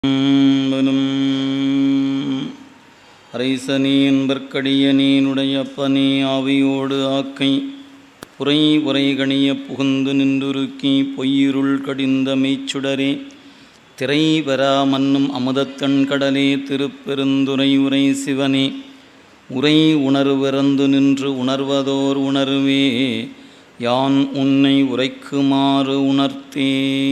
வலும் அரைசனே என்பற்கடியனேனுடைய அப்பனே ஆவியோடு ஆக்கை புரை உரை கணிய புகுந்து நின்றுருக்கி பொய்யிருள் கடிந்த மெய்ச்சுடரே திரை வரா மன்னும் அமுதத்தன் கடலே திருப்பெருந்துரை உரை சிவனே உரை உணர்விறந்து நின்று உணர்வதோர் உணர்வே யான் உன்னை உரைக்குமாறு உணர்த்தே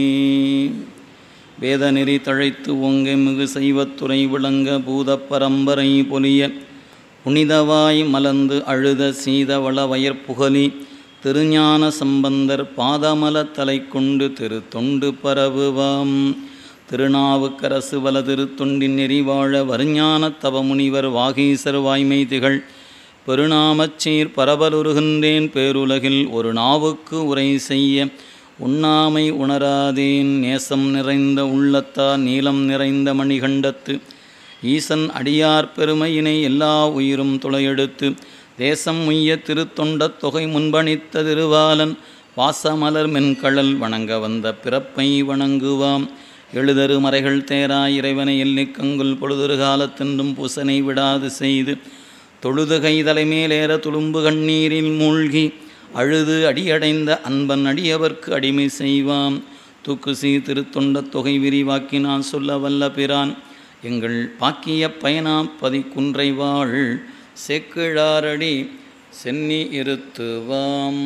வேதநெறி தழைத்து ஓங்க மிகு செய்வத்துறை விளங்க பூதப் பரம்பரை பொலிய புனிதவாய் மலர்ந்து அழுத சீதவள வயற்புகலி திருஞான சம்பந்தர் பாதமல தலை கொண்டு திரு தொண்டு பரவுவாம் திருநாவுக்கரசு வல திருத்தொண்டின் நெறிவாழ வருஞான தவமுனிவர் வாகீசர் வாய்மை திகழ் பெருநாமச்சீர் பரவலுருகின்றேன் பேருலகில் ஒரு நாவுக்கு உரை செய்ய உண்ணாமை உணராதேன் நேசம் நிறைந்த உள்ளத்தா நீலம் நிறைந்த மணிகண்டத்து ஈசன் அடியார் பெருமையினை எல்லா உயிரும் துளையெடுத்து தேசம் உய்ய திருத்தொண்டத் தொகை முன்பணித்த திருவாலன் வாசமலர் மென்கழல் வணங்க வந்த பிறப்பை வணங்குவாம் எழுதரு மறைகள் தேரா இறைவனை எல்லிக்கங்குல் பொழுதொரு காலத்தென்றும் பூசனை விடாது செய்து தொழுதுகை தலைமேலேற துளும்பு கண்ணீரில் மூழ்கி அழுது அடியடைந்த அன்பன் அடியவர்க்கு அடிமை செய்வாம் தூக்குசி திருத்தொண்ட தொகை விரிவாக்கினான் சொல்ல வல்ல பிரான் எங்கள் பாக்கிய பயனா பதிக்குன்றை வாழ் செக்கிழாரடி சென்னி இருத்துவாம்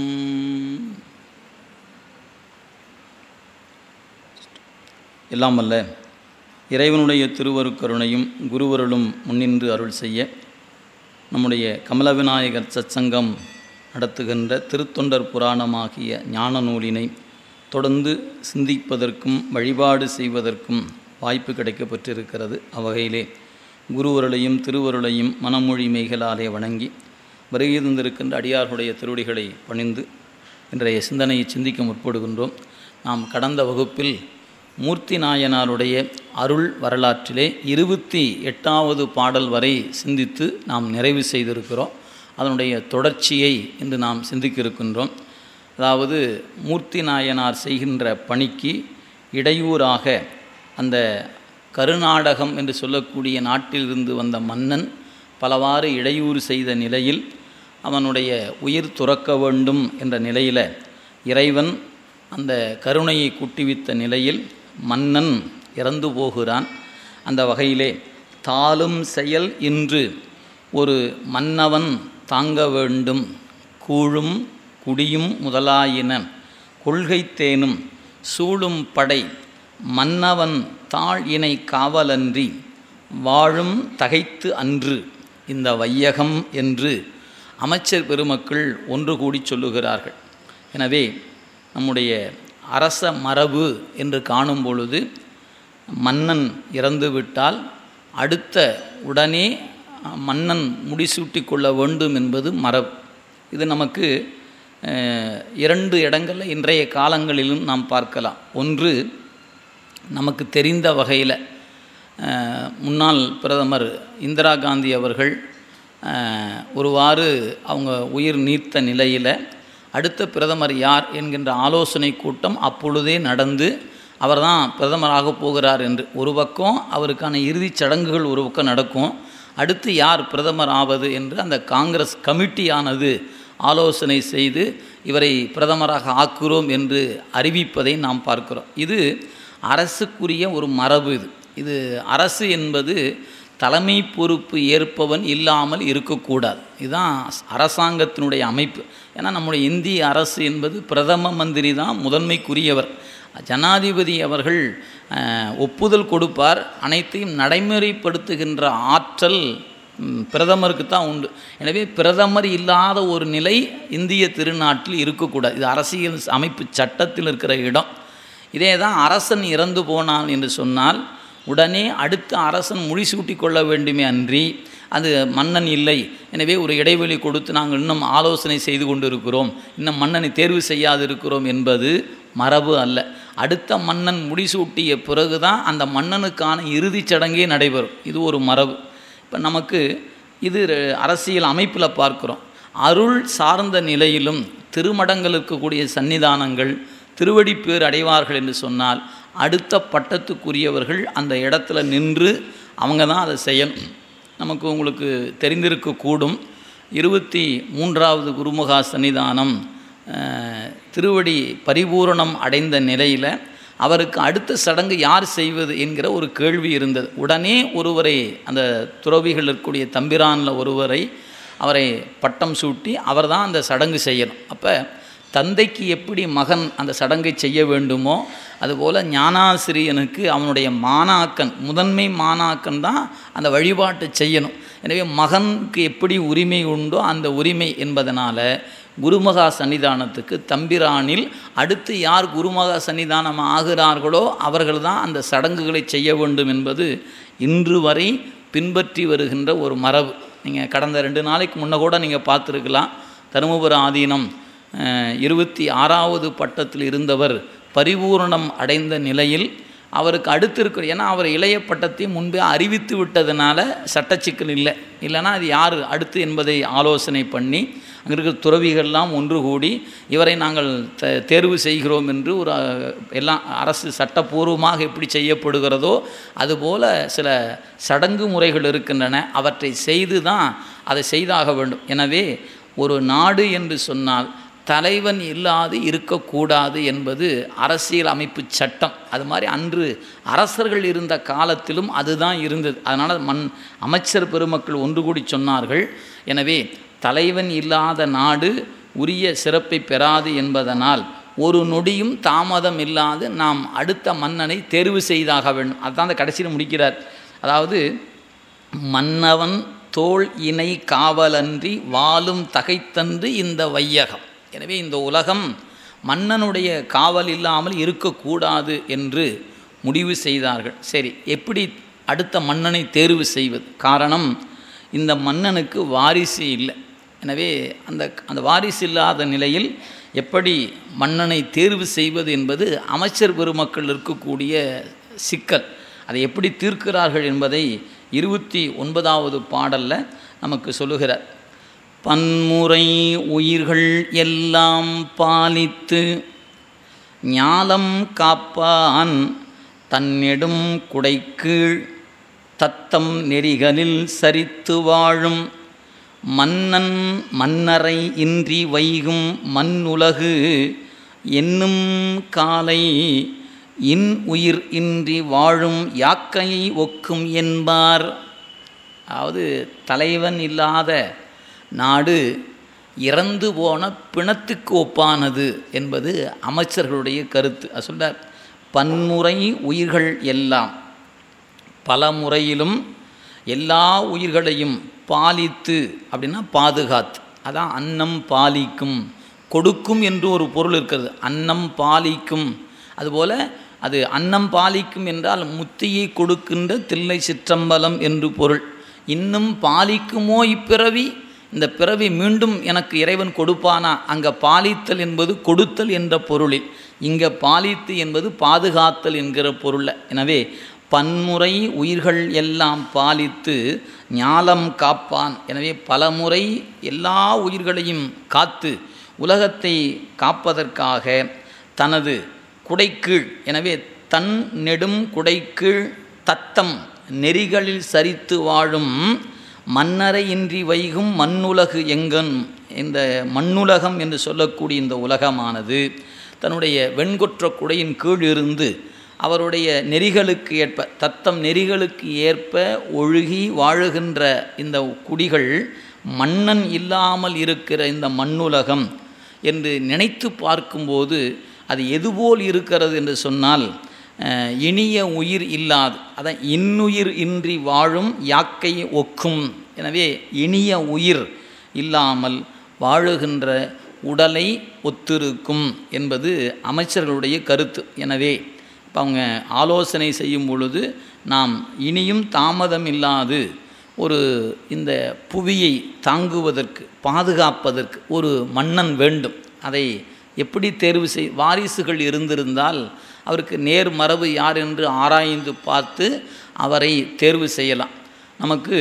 எல்லாம் அல்ல இறைவனுடைய திருவருக்கருணையும் குருவருளும் முன்னின்று அருள் செய்ய நம்முடைய கமலவிநாயகர் சச்சங்கம் நடத்துகின்ற திருத்தொண்டர் புராணமாகிய ஞான நூலினை தொடர்ந்து சிந்திப்பதற்கும் வழிபாடு செய்வதற்கும் வாய்ப்பு கிடைக்கப் பெற்றிருக்கிறது அவ்வகையிலே குருவருளையும் திருவருளையும் மனமொழி மெய்களாலே வணங்கி வருகை தந்திருக்கின்ற அடியார்களுடைய திருவடிகளை பணிந்து இன்றைய சிந்தனையை சிந்திக்க முற்படுகின்றோம் நாம் கடந்த வகுப்பில் மூர்த்தி நாயனாருடைய அருள் வரலாற்றிலே இருபத்தி எட்டாவது பாடல் வரை சிந்தித்து நாம் நிறைவு செய்திருக்கிறோம் அதனுடைய தொடர்ச்சியை இன்று நாம் சிந்திக்க இருக்கின்றோம் அதாவது மூர்த்தி நாயனார் செய்கின்ற பணிக்கு இடையூறாக அந்த கருநாடகம் என்று சொல்லக்கூடிய நாட்டிலிருந்து வந்த மன்னன் பலவாறு இடையூறு செய்த நிலையில் அவனுடைய உயிர் துறக்க வேண்டும் என்ற நிலையில் இறைவன் அந்த கருணையை குட்டிவித்த நிலையில் மன்னன் இறந்து போகிறான் அந்த வகையிலே தாளும் செயல் இன்று ஒரு மன்னவன் தாங்க வேண்டும் கூழும் குடியும் முதலாயின கொள்கை தேனும் சூழும் படை மன்னவன் தாழ் இணை காவலன்றி வாழும் தகைத்து அன்று இந்த வையகம் என்று அமைச்சர் பெருமக்கள் ஒன்று கூடி சொல்லுகிறார்கள் எனவே நம்முடைய அரச மரபு என்று காணும் பொழுது மன்னன் இறந்துவிட்டால் அடுத்த உடனே மன்னன் முடிசூட்டி கொள்ள வேண்டும் என்பது மரபு இது நமக்கு இரண்டு இடங்களில் இன்றைய காலங்களிலும் நாம் பார்க்கலாம் ஒன்று நமக்கு தெரிந்த வகையில் முன்னாள் பிரதமர் இந்திரா காந்தி அவர்கள் ஒருவாறு அவங்க உயிர் நீத்த நிலையில் அடுத்த பிரதமர் யார் என்கின்ற ஆலோசனை கூட்டம் அப்பொழுதே நடந்து அவர் தான் பிரதமராக போகிறார் என்று ஒரு பக்கம் அவருக்கான இறுதிச் சடங்குகள் ஒரு பக்கம் நடக்கும் அடுத்து யார் பிரதமர் ஆவது என்று அந்த காங்கிரஸ் கமிட்டியானது ஆலோசனை செய்து இவரை பிரதமராக ஆக்குகிறோம் என்று அறிவிப்பதை நாம் பார்க்கிறோம் இது அரசுக்குரிய ஒரு மரபு இது இது அரசு என்பது தலைமை பொறுப்பு ஏற்பவன் இல்லாமல் இருக்கக்கூடாது இதுதான் அரசாங்கத்தினுடைய அமைப்பு ஏன்னா நம்முடைய இந்திய அரசு என்பது பிரதம மந்திரி தான் முதன்மைக்குரியவர் ஜனாதிபதி அவர்கள் ஒப்புதல் கொடுப்பார் அனைத்தையும் நடைமுறைப்படுத்துகின்ற ஆற்றல் பிரதமருக்கு தான் உண்டு எனவே பிரதமர் இல்லாத ஒரு நிலை இந்திய திருநாட்டில் இருக்கக்கூடாது இது அரசியல் அமைப்பு சட்டத்தில் இருக்கிற இடம் இதே தான் அரசன் இறந்து போனான் என்று சொன்னால் உடனே அடுத்த அரசன் முடிசூட்டி கொள்ள வேண்டுமே அன்றி அது மன்னன் இல்லை எனவே ஒரு இடைவெளி கொடுத்து நாங்கள் இன்னும் ஆலோசனை செய்து கொண்டு இருக்கிறோம் இன்னும் மன்னனை தேர்வு செய்யாது இருக்கிறோம் என்பது மரபு அல்ல அடுத்த மன்னன் முடிசூட்டிய பிறகு தான் அந்த மன்னனுக்கான இறுதிச் சடங்கே நடைபெறும் இது ஒரு மரபு இப்போ நமக்கு இது அரசியல் அமைப்பில் பார்க்குறோம் அருள் சார்ந்த நிலையிலும் திருமடங்கள் இருக்கக்கூடிய சன்னிதானங்கள் திருவடிப்பேர் அடைவார்கள் என்று சொன்னால் அடுத்த பட்டத்துக்குரியவர்கள் அந்த இடத்துல நின்று அவங்க தான் அதை செய்யணும் நமக்கு உங்களுக்கு தெரிந்திருக்கக்கூடும் இருபத்தி மூன்றாவது குருமுகா சன்னிதானம் அஹ், திருவடி பரிபூரணம் அடைந்த நிலையில் அவருக்கு அடுத்த சடங்கு யார் செய்வது என்கிற ஒரு கேள்வி இருந்தது உடனே ஒருவரை அந்த துறவிகள் இருக்கக்கூடிய தம்பிரானில் ஒருவரை அவரை பட்டம் சூட்டி அவர் தான் அந்த சடங்கு செய்யணும் அப்போ தந்தைக்கு எப்படி மகன் அந்த சடங்கை செய்ய வேண்டுமோ அதுபோல் ஞானாசிரியனுக்கு அவனுடைய மாணாக்கன் முதன்மை மாணாக்கன் தான் அந்த வழிபாட்டை செய்யணும் எனவே மகனுக்கு எப்படி உரிமை உண்டோ அந்த உரிமை என்பதனால் குருமகா சன்னிதானத்துக்கு தம்பிரானில் அடுத்து யார் குருமகா சன்னிதானம் ஆகிறார்களோ அவர்கள் தான் அந்த சடங்குகளை செய்ய வேண்டும் என்பது இன்று வரை பின்பற்றி வருகின்ற ஒரு மரபு நீங்கள் கடந்த ரெண்டு நாளைக்கு முன்ன கூட நீங்கள் பார்த்துருக்கலாம் தருமபுர ஆதீனம் அஹ், இருபத்தி ஆறாவது பட்டத்தில் இருந்தவர் பரிபூரணம் அடைந்த நிலையில் அவருக்கு அடுத்து இருக்கிற ஏன்னா அவர் இளைய பட்டத்தை முன்பே அறிவித்து விட்டதுனால சட்டச்சிக்கல் இல்லை இல்லைன்னா அது யார் அடுத்து என்பதை ஆலோசனை பண்ணி அங்கே இருக்கிற துறவிகள்லாம் ஒன்று கூடி இவரை நாங்கள் த தேர்வு செய்கிறோம் என்று ஒரு அஹ், எல்லாம் அரசு சட்டப்பூர்வமாக எப்படி செய்யப்படுகிறதோ அதுபோல் சில சடங்கு முறைகள் இருக்கின்றன அவற்றை செய்து தான் அதை செய்தாக வேண்டும் எனவே ஒரு நாடு என்று சொன்னால் தலைவன் இல்லாது இருக்கக்கூடாது என்பது அரசியல் அமைப்பு சட்டம் அது மாதிரி அன்று அரசர்கள் இருந்த காலத்திலும் அதுதான் இருந்தது அதனால் மண் அமைச்சர் பெருமக்கள் ஒன்று கூடி சொன்னார்கள் எனவே தலைவன் இல்லாத நாடு உரிய சிறப்பை பெறாது என்பதனால் ஒரு நொடியும் தாமதம் இல்லாது நாம் அடுத்த மன்னனை தேர்வு செய்தாக வேண்டும் அதுதான் அந்த கடைசியில் முடிக்கிறார் அதாவது மன்னவன் தோள் இணை காவலன்றி வாலும் தகைத்தன்று இந்த வையகம் எனவே இந்த உலகம் மன்னனுடைய காவல் இல்லாமல் இருக்கக்கூடாது என்று முடிவு செய்தார்கள் சரி எப்படி அடுத்த மன்னனை தேர்வு செய்வது காரணம் இந்த மன்னனுக்கு வாரிசு இல்லை எனவே அந்த அந்த வாரிசு இல்லாத நிலையில் எப்படி மன்னனை தேர்வு செய்வது என்பது அமைச்சர் பெருமக்கள் இருக்கக்கூடிய சிக்கல் அதை எப்படி தீர்க்கிறார்கள் என்பதை இருபத்தி ஒன்பதாவது பாடலில் நமக்கு சொல்லுகிறார் பன்முறை உயிர்கள் எல்லாம் பாலித்து ஞாலம் காப்பான் தன்னெடும் குடைக்கீழ் தத்தம் நெறிகளில் சரித்து வாழும் மன்னன் மன்னரை இன்றி வைகும் மண்ணுலகு என்னும் காலை இன் உயிர் இன்றி வாழும் யாக்கையை ஒக்கும் என்பார் அதாவது தலைவன் இல்லாத நாடு இறந்து போன பிணத்துக்கு ஒப்பானது என்பது அமைச்சர்களுடைய கருத்து அது சொல்றார் பன்முறை உயிர்கள் எல்லாம் பல முறையிலும் எல்லா உயிர்களையும் பாலித்து அப்படின்னா பாதுகாத்து அதான் அன்னம் பாலிக்கும் கொடுக்கும் என்று ஒரு பொருள் இருக்கிறது அன்னம் பாலிக்கும் அதுபோல் அது அன்னம் பாலிக்கும் என்றால் முத்தியை கொடுக்கின்ற தில்லை சிற்றம்பலம் என்று பொருள் இன்னும் பாலிக்குமோ இப்பிறவி இந்த பிறவி மீண்டும் எனக்கு இறைவன் கொடுப்பானா அங்கே பாலித்தல் என்பது கொடுத்தல் என்ற பொருளில் இங்கே பாலித்து என்பது பாதுகாத்தல் என்கிற பொருளில் எனவே பன்முறை உயிர்கள் எல்லாம் பாலித்து ஞாலம் காப்பான் எனவே பலமுறை எல்லா உயிர்களையும் காத்து உலகத்தை காப்பதற்காக தனது குடைக்கீழ் எனவே தன் நெடும் குடைக்கீழ் தத்தம் நெறிகளில் சரித்து வாழும் மன்னரை இன்றி வைகும் மண்ணுலகு எங்கன் இந்த மண்ணுலகம் என்று சொல்லக்கூடிய இந்த உலகமானது தன்னுடைய வெண்கொற்ற குடையின் கீழ் இருந்து அவருடைய நெறிகளுக்கு ஏற்ப தத்தம் நெறிகளுக்கு ஏற்ப ஒழுகி வாழுகின்ற இந்த குடிகள் மன்னன் இல்லாமல் இருக்கிற இந்த மண்ணுலகம் என்று நினைத்து பார்க்கும்போது அது எதுபோல் இருக்கிறது என்று சொன்னால் அஹ், இனிய உயிர் இல்லாது அதான் இன்னுயிர் இன்றி வாழும் யாக்கை ஒக்கும் எனவே இனிய உயிர் இல்லாமல் வாழுகின்ற உடலை ஒத்திருக்கும் என்பது அமைச்சர்களுடைய கருத்து எனவே இப்போ அவங்க ஆலோசனை செய்யும் பொழுது நாம் இனியும் தாமதம் இல்லாது ஒரு இந்த புவியை தாங்குவதற்கு பாதுகாப்பதற்கு ஒரு மன்னன் வேண்டும் அதை எப்படி தேர்வு செய் வாரிசுகள் இருந்திருந்தால் அவருக்கு நேர் மரபு யார் என்று ஆராய்ந்து பார்த்து அவரை தேர்வு செய்யலாம் நமக்கு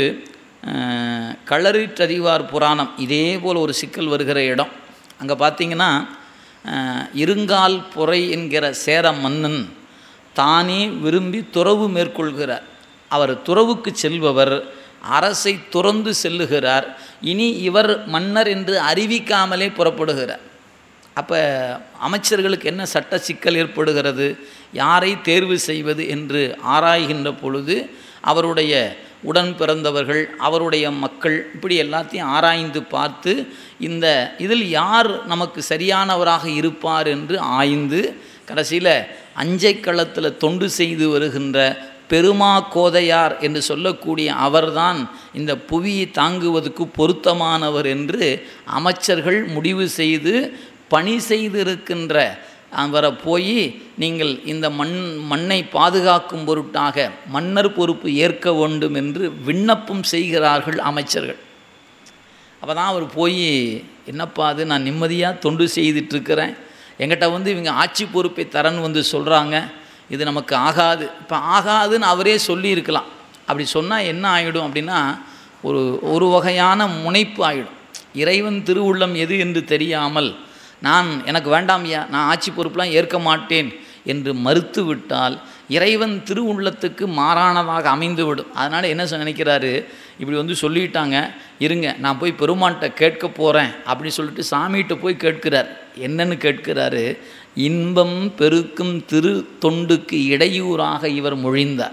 அஹ், களறிற்றறிவார் புராணம் இதே போல் ஒரு சிக்கல் வருகிற இடம் அங்கே பார்த்தீங்கன்னா அஹ், இருங்கால் பொறை என்கிற சேர மன்னன் தானே விரும்பி துறவு மேற்கொள்கிறார் அவர் துறவுக்கு செல்பவர் அரசை துறந்து செல்லுகிறார் இனி இவர் மன்னர் என்று அறிவிக்காமலே புறப்படுகிறார் அப்போ அமைச்சர்களுக்கு என்ன சட்ட சிக்கல் ஏற்படுகிறது யாரை தேர்வு செய்வது என்று ஆராய்கின்ற பொழுது அவருடைய உடன் பிறந்தவர்கள் அவருடைய மக்கள் இப்படி எல்லாத்தையும் ஆராய்ந்து பார்த்து இந்த இதில் யார் நமக்கு சரியானவராக இருப்பார் என்று ஆய்ந்து கடைசியில் அஞ்சை களத்தில் தொண்டு செய்து வருகின்ற பெருமா கோதையார் என்று சொல்லக்கூடிய அவர்தான் இந்த புவியை தாங்குவதற்கு பொருத்தமானவர் என்று அமைச்சர்கள் முடிவு செய்து பணி செய்திருக்கின்ற அவரை போய் நீங்கள் இந்த மண் மண்ணை பாதுகாக்கும் பொருட்டாக மன்னர் பொறுப்பு ஏற்க வேண்டும் என்று விண்ணப்பம் செய்கிறார்கள் அமைச்சர்கள் அப்போ தான் அவர் போய் என்னப்பா அது நான் நிம்மதியாக தொண்டு செய்துட்ருக்கிறேன் எங்கிட்ட வந்து இவங்க ஆட்சி பொறுப்பை தரன்னு வந்து சொல்கிறாங்க இது நமக்கு ஆகாது இப்போ ஆகாதுன்னு அவரே சொல்லியிருக்கலாம் அப்படி சொன்னால் என்ன ஆகிடும் அப்படின்னா ஒரு ஒரு வகையான முனைப்பு ஆகிடும் இறைவன் திருவுள்ளம் எது என்று தெரியாமல் நான் எனக்கு வேண்டாம்யா நான் ஆட்சி பொறுப்பெலாம் ஏற்க மாட்டேன் என்று மறுத்து விட்டால் இறைவன் திருவுள்ளத்துக்கு மாறானதாக அமைந்துவிடும் அதனால் என்ன சொ- நினைக்கிறாரு இப்படி வந்து சொல்லிட்டாங்க இருங்க நான் போய் பெருமான்கிட்ட கேட்க போகிறேன் அப்படின்னு சொல்லிட்டு சாமிகிட்ட போய் கேட்கிறார் என்னன்னு கேட்கிறாரு இன்பம் பெருக்கும் திரு தொண்டுக்கு இடையூறாக இவர் மொழிந்தார்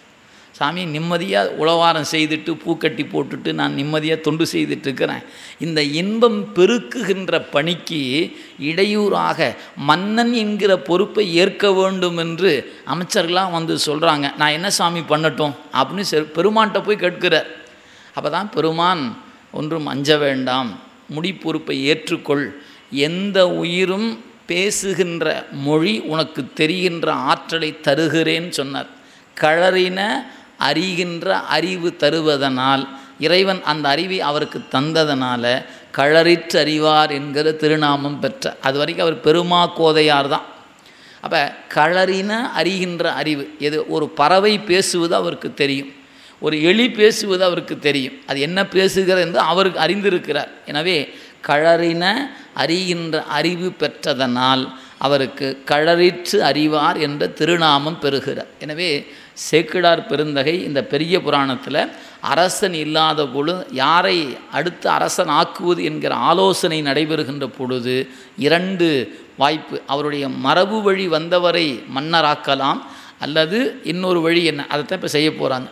சாமி நிம்மதியாக உளவாரம் செய்துட்டு பூக்கட்டி போட்டுட்டு நான் நிம்மதியாக தொண்டு செய்துட்டு இருக்கிறேன் இந்த இன்பம் பெருக்குகின்ற பணிக்கு இடையூறாக மன்னன் என்கிற பொறுப்பை ஏற்க வேண்டும் என்று அமைச்சர்களாக வந்து சொல்கிறாங்க நான் என்ன சாமி பண்ணட்டும் அப்படின்னு செ பெருமான்கிட்ட போய் கேட்கிறார் அப்போ தான் பெருமான் ஒன்றும் அஞ்ச வேண்டாம் முடி பொறுப்பை ஏற்றுக்கொள் எந்த உயிரும் பேசுகின்ற மொழி உனக்கு தெரிகின்ற ஆற்றலை தருகிறேன் சொன்னார் களறின அறிகின்ற அறிவு தருவதனால் இறைவன் அந்த அறிவை அவருக்கு தந்ததனால களறிற்று அறிவார் என்கிற திருநாமம் பெற்ற அது வரைக்கும் அவர் பெருமா கோதையார் தான் அப்போ களறின அறிகின்ற அறிவு எது ஒரு பறவை பேசுவது அவருக்கு தெரியும் ஒரு எலி பேசுவது அவருக்கு தெரியும் அது என்ன பேசுகிறது என்று அவருக்கு அறிந்திருக்கிறார் எனவே களறின அறிகின்ற அறிவு பெற்றதனால் அவருக்கு களறிற்று அறிவார் என்ற திருநாமம் பெறுகிறார் எனவே சேக்கிடார் பெருந்தகை இந்த பெரிய புராணத்தில் அரசன் இல்லாத பொழுது யாரை அடுத்து அரசன் ஆக்குவது என்கிற ஆலோசனை நடைபெறுகின்ற பொழுது இரண்டு வாய்ப்பு அவருடைய மரபு வழி வந்தவரை மன்னராக்கலாம் அல்லது இன்னொரு வழி என்ன அதைத்தான் இப்போ செய்ய போகிறாங்க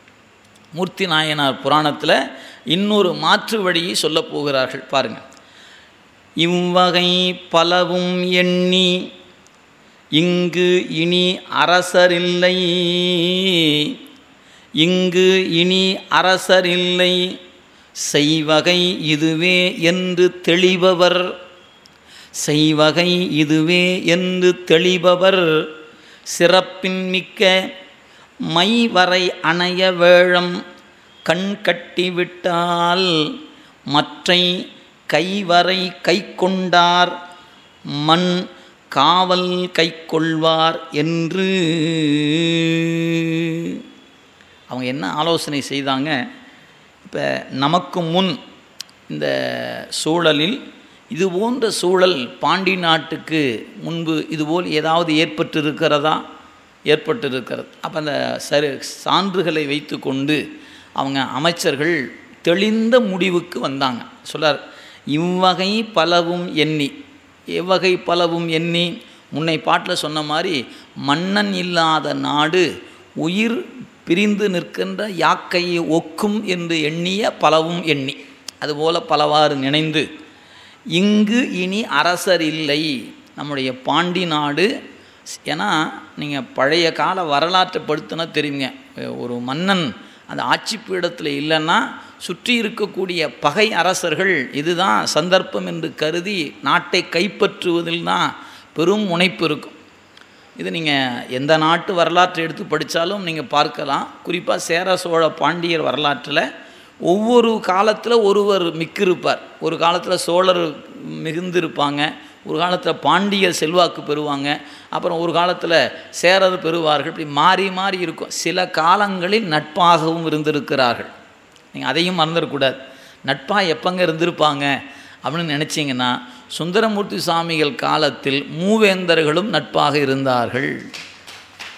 மூர்த்தி நாயனார் புராணத்தில் இன்னொரு மாற்று வழியை சொல்லப் போகிறார்கள் பாருங்கள் இவ்வகை பலவும் எண்ணி இங்கு இனி அரசரில்லை இங்கு இனி அரசரில்லை செய்வகை இதுவே என்று தெளிபவர் செய்வகை இதுவே என்று தெளிபவர் சிறப்பின் மிக்க மைவரை அணைய வேழம் கண் கட்டிவிட்டால் மற்றை கைவரை கை கொண்டார் மண் காவல் கை கொள்வார் என்று அவங்க என்ன ஆலோசனை செய்தாங்க இப்போ நமக்கு முன் இந்த சூழலில் இது போன்ற சூழல் பாண்டி நாட்டுக்கு முன்பு இதுபோல் ஏதாவது ஏற்பட்டிருக்கிறதா ஏற்பட்டிருக்கிறது அப்போ அந்த சரி சான்றுகளை வைத்து கொண்டு அவங்க அமைச்சர்கள் தெளிந்த முடிவுக்கு வந்தாங்க சொல்லார் இவ்வகை பலவும் எண்ணி எவ்வகை பலவும் எண்ணி முன்னை பாட்டில் சொன்ன மாதிரி மன்னன் இல்லாத நாடு உயிர் பிரிந்து நிற்கின்ற யாக்கையை ஒக்கும் என்று எண்ணிய பலவும் எண்ணி அதுபோல பலவாறு நினைந்து இங்கு இனி அரசர் இல்லை நம்முடைய பாண்டி நாடு ஏன்னா நீங்கள் பழைய கால வரலாற்றை படுத்தினா தெரியுங்க ஒரு மன்னன் அந்த ஆட்சி பீடத்தில் இல்லைன்னா சுற்றி இருக்கக்கூடிய பகை அரசர்கள் இதுதான் சந்தர்ப்பம் என்று கருதி நாட்டை கைப்பற்றுவதில் தான் பெரும் முனைப்பு இருக்கும் இது நீங்கள் எந்த நாட்டு வரலாற்றை எடுத்து படித்தாலும் நீங்கள் பார்க்கலாம் குறிப்பாக சேர சோழ பாண்டியர் வரலாற்றில் ஒவ்வொரு காலத்தில் ஒருவர் மிக்கிருப்பார் ஒரு காலத்தில் சோழர் மிகுந்திருப்பாங்க ஒரு காலத்தில் பாண்டியர் செல்வாக்கு பெறுவாங்க அப்புறம் ஒரு காலத்தில் சேரர் பெறுவார்கள் இப்படி மாறி மாறி இருக்கும் சில காலங்களில் நட்பாகவும் இருந்திருக்கிறார்கள் நீங்கள் அதையும் மறந்துடக்கூடாது நட்பாக எப்பங்க இருந்திருப்பாங்க அப்படின்னு நினச்சிங்கன்னா சுந்தரமூர்த்தி சுவாமிகள் காலத்தில் மூவேந்தர்களும் நட்பாக இருந்தார்கள்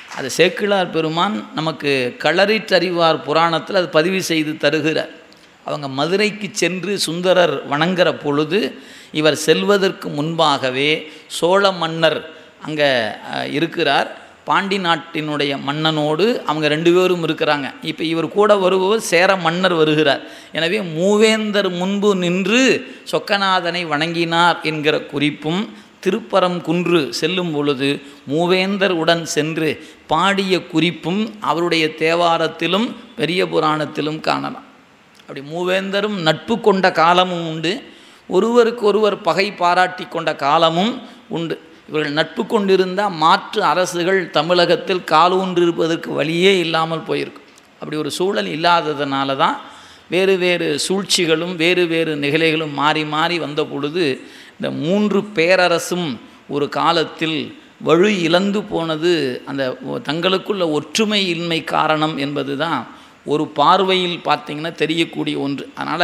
அது சேக்கிழார் பெருமான் நமக்கு களறிற்றறிவார் புராணத்தில் அது பதிவு செய்து தருகிறார் அவங்க மதுரைக்கு சென்று சுந்தரர் வணங்குற பொழுது இவர் செல்வதற்கு முன்பாகவே சோழ மன்னர் அங்கே இருக்கிறார் பாண்டி நாட்டினுடைய மன்னனோடு அவங்க ரெண்டு பேரும் இருக்கிறாங்க இப்போ இவர் கூட வருபவர் சேர மன்னர் வருகிறார் எனவே மூவேந்தர் முன்பு நின்று சொக்கநாதனை வணங்கினார் என்கிற குறிப்பும் திருப்பரம் குன்று செல்லும் பொழுது மூவேந்தர் உடன் சென்று பாடிய குறிப்பும் அவருடைய தேவாரத்திலும் பெரிய புராணத்திலும் காணலாம் அப்படி மூவேந்தரும் நட்பு கொண்ட காலமும் உண்டு ஒருவருக்கு ஒருவர் பகை பாராட்டி கொண்ட காலமும் உண்டு இவர்கள் நட்பு கொண்டிருந்தால் மாற்று அரசுகள் தமிழகத்தில் காலூன்றிருப்பதற்கு வழியே இல்லாமல் போயிருக்கும் அப்படி ஒரு சூழல் இல்லாததுனால தான் வேறு வேறு சூழ்ச்சிகளும் வேறு வேறு நிகழ்ச்சிகளும் மாறி மாறி வந்த பொழுது இந்த மூன்று பேரரசும் ஒரு காலத்தில் வலு இழந்து போனது அந்த தங்களுக்குள்ள ஒற்றுமை இன்மை காரணம் என்பது தான் ஒரு பார்வையில் பார்த்திங்கன்னா தெரியக்கூடிய ஒன்று அதனால்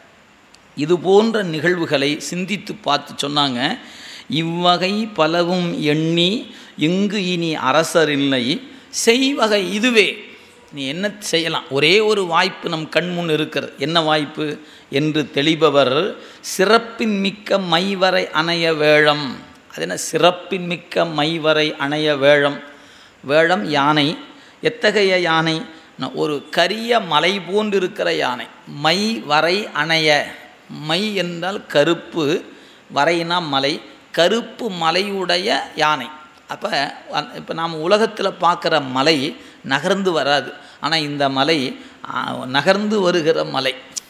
இது போன்ற நிகழ்வுகளை சிந்தித்து பார்த்து சொன்னாங்க இவ்வகை பலவும் எண்ணி இங்கு இனி அரசர் இல்லை செய்வகை இதுவே நீ என்ன செய்யலாம் ஒரே ஒரு வாய்ப்பு நம் கண்முன் இருக்கிறது என்ன வாய்ப்பு என்று தெளிபவர் சிறப்பின் மிக்க மைவரை அணைய வேழம் அது என்ன சிறப்பின் மிக்க மைவரை அணைய வேழம் வேழம் யானை எத்தகைய யானை ஒரு கரிய மலை போன்று இருக்கிற யானை மை வரை அணைய மை என்றால் கருப்பு வரைனா மலை கருப்பு மலையுடைய யானை அப்போ இப்போ நாம் உலகத்தில் பார்க்குற மலை நகர்ந்து வராது ஆனால் இந்த மலை நகர்ந்து வருகிற மலை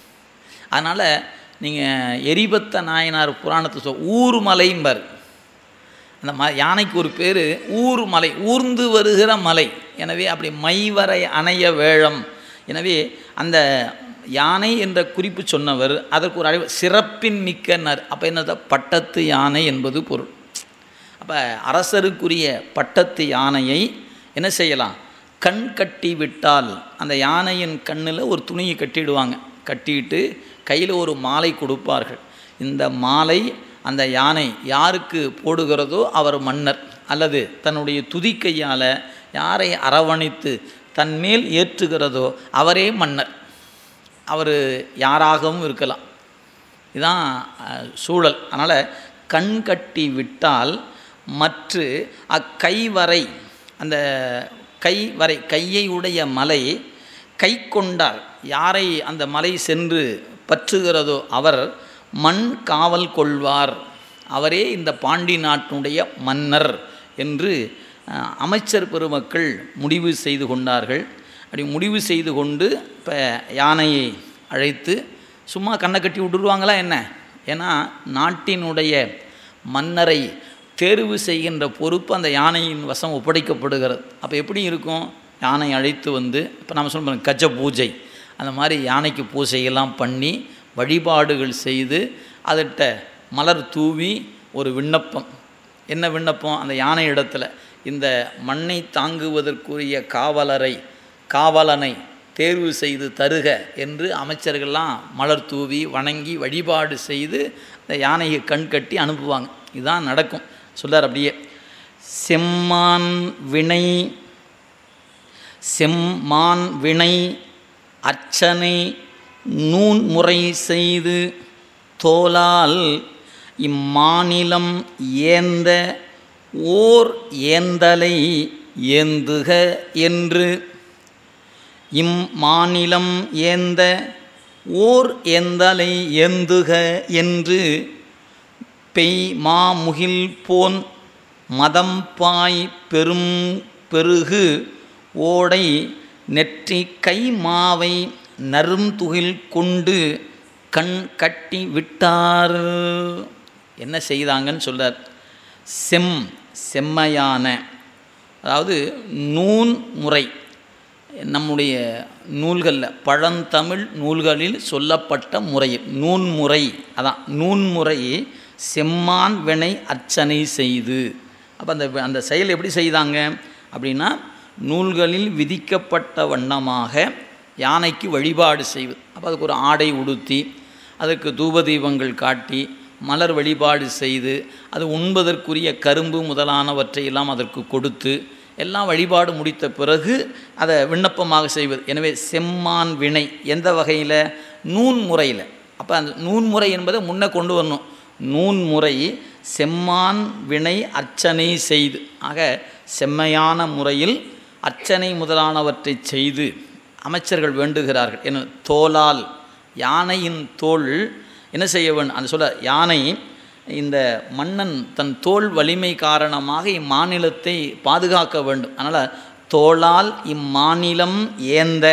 அதனால் நீங்கள் எரிபத்த நாயனார் புராணத்தை சொல் ஊர் மலைம்பர் அந்த ம யானைக்கு ஒரு பேர் ஊர் மலை ஊர்ந்து வருகிற மலை எனவே அப்படி மைவரை அணைய வேழம் எனவே அந்த யானை என்ற குறிப்பு சொன்னவர் அதற்கு ஒரு அழை சிறப்பின் மிக்கனர் அப்போ என்னது பட்டத்து யானை என்பது பொருள் அப்போ அரசருக்குரிய பட்டத்து யானையை என்ன செய்யலாம் கண் கட்டி விட்டால் அந்த யானையின் கண்ணில் ஒரு துணியை கட்டிடுவாங்க கட்டிட்டு கையில் ஒரு மாலை கொடுப்பார்கள் இந்த மாலை அந்த யானை யாருக்கு போடுகிறதோ அவர் மன்னர் அல்லது தன்னுடைய துதிக்கையால் யாரை அரவணைத்து தன்மேல் ஏற்றுகிறதோ அவரே மன்னர் அவர் யாராகவும் இருக்கலாம் இதுதான் சூழல் அதனால் கண் கட்டி விட்டால் மற்ற அக்கைவரை அந்த கை வரை கையை உடைய மலை கை கொண்டார் யாரை அந்த மலை சென்று பற்றுகிறதோ அவர் மண் காவல் கொள்வார் அவரே இந்த பாண்டி நாட்டினுடைய மன்னர் என்று அமைச்சர் பெருமக்கள் முடிவு செய்து கொண்டார்கள் அப்படி முடிவு செய்து கொண்டு இப்போ யானையை அழைத்து சும்மா கண்ணை கட்டி விட்டுருவாங்களா என்ன ஏன்னா நாட்டினுடைய மன்னரை தேர்வு செய்கின்ற பொறுப்பு அந்த யானையின் வசம் ஒப்படைக்கப்படுகிறது அப்போ எப்படி இருக்கும் யானை அழைத்து வந்து இப்போ நம்ம சொல்ல கஜ பூஜை அந்த மாதிரி யானைக்கு பூஜையெல்லாம் பண்ணி வழிபாடுகள் செய்து அதிட்ட மலர் தூவி ஒரு விண்ணப்பம் என்ன விண்ணப்பம் அந்த யானை இடத்துல இந்த மண்ணை தாங்குவதற்குரிய காவலரை காவலனை தேர்வு செய்து தருக என்று அமைச்சர்கள்லாம் மலர் தூவி வணங்கி வழிபாடு செய்து அந்த யானையை கண் கட்டி அனுப்புவாங்க இதுதான் நடக்கும் சொல்லார் அப்படியே செம்மான் வினை செம்மான் வினை அர்ச்சனை நூன் முறை செய்து தோலால் இம்மாநிலம் ஏந்த ஓர் ஏந்தலை ஏந்துக என்று இம்மாநிலம் ஏந்த ஓர் ஏந்தலை ஏந்துக என்று பெய் மாமுகில் போன் மதம் பாய் பெரும் பெருகு ஓடை நெற்றி கை மாவை நறுந்துகில் கொண்டு கண் கட்டி விட்டார் என்ன செய்தாங்கன்னு சொல்கிறார் செம் செம்மையான அதாவது நூன் முறை நம்முடைய நூல்களில் பழந்தமிழ் நூல்களில் சொல்லப்பட்ட முறை நூன்முறை அதான் நூன்முறை செம்மான் வினை அர்ச்சனை செய்து அப்போ அந்த அந்த செயல் எப்படி செய்தாங்க அப்படின்னா நூல்களில் விதிக்கப்பட்ட வண்ணமாக யானைக்கு வழிபாடு செய்வது அப்போ அதுக்கு ஒரு ஆடை உடுத்தி அதற்கு தூபதீபங்கள் காட்டி மலர் வழிபாடு செய்து அது உண்பதற்குரிய கரும்பு முதலானவற்றை எல்லாம் அதற்கு கொடுத்து எல்லாம் வழிபாடு முடித்த பிறகு அதை விண்ணப்பமாக செய்வது எனவே செம்மான் வினை எந்த வகையில் நூன் முறையில் அப்போ அந்த நூன் முறை என்பதை முன்ன கொண்டு வரணும் நூன் முறை செம்மான் வினை அர்ச்சனை செய்து ஆக செம்மையான முறையில் அர்ச்சனை முதலானவற்றை செய்து அமைச்சர்கள் வேண்டுகிறார்கள் என்ன தோலால் யானையின் தோல் என்ன செய்ய வேண்டும் அந்த சொல்ல யானை இந்த மன்னன் தன் தோல் வலிமை காரணமாக இம்மாநிலத்தை பாதுகாக்க வேண்டும் அதனால் தோளால் இம்மாநிலம் ஏந்த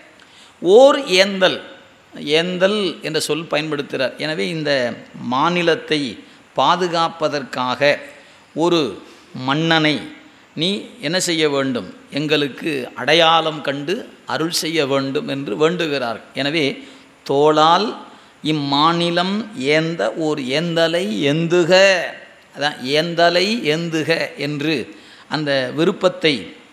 ஓர் ஏந்தல் ஏந்தல் என்ற சொல் பயன்படுத்துகிறார் எனவே இந்த மாநிலத்தை பாதுகாப்பதற்காக ஒரு மன்னனை நீ என்ன செய்ய வேண்டும் எங்களுக்கு அடையாளம் கண்டு அருள் செய்ய வேண்டும் என்று வேண்டுகிறார் எனவே தோளால் இம்மாநிலம் ஏந்த ஓர் ஏந்தலை எந்துக அதான் ஏந்தலை எந்துக என்று அந்த விருப்பத்தை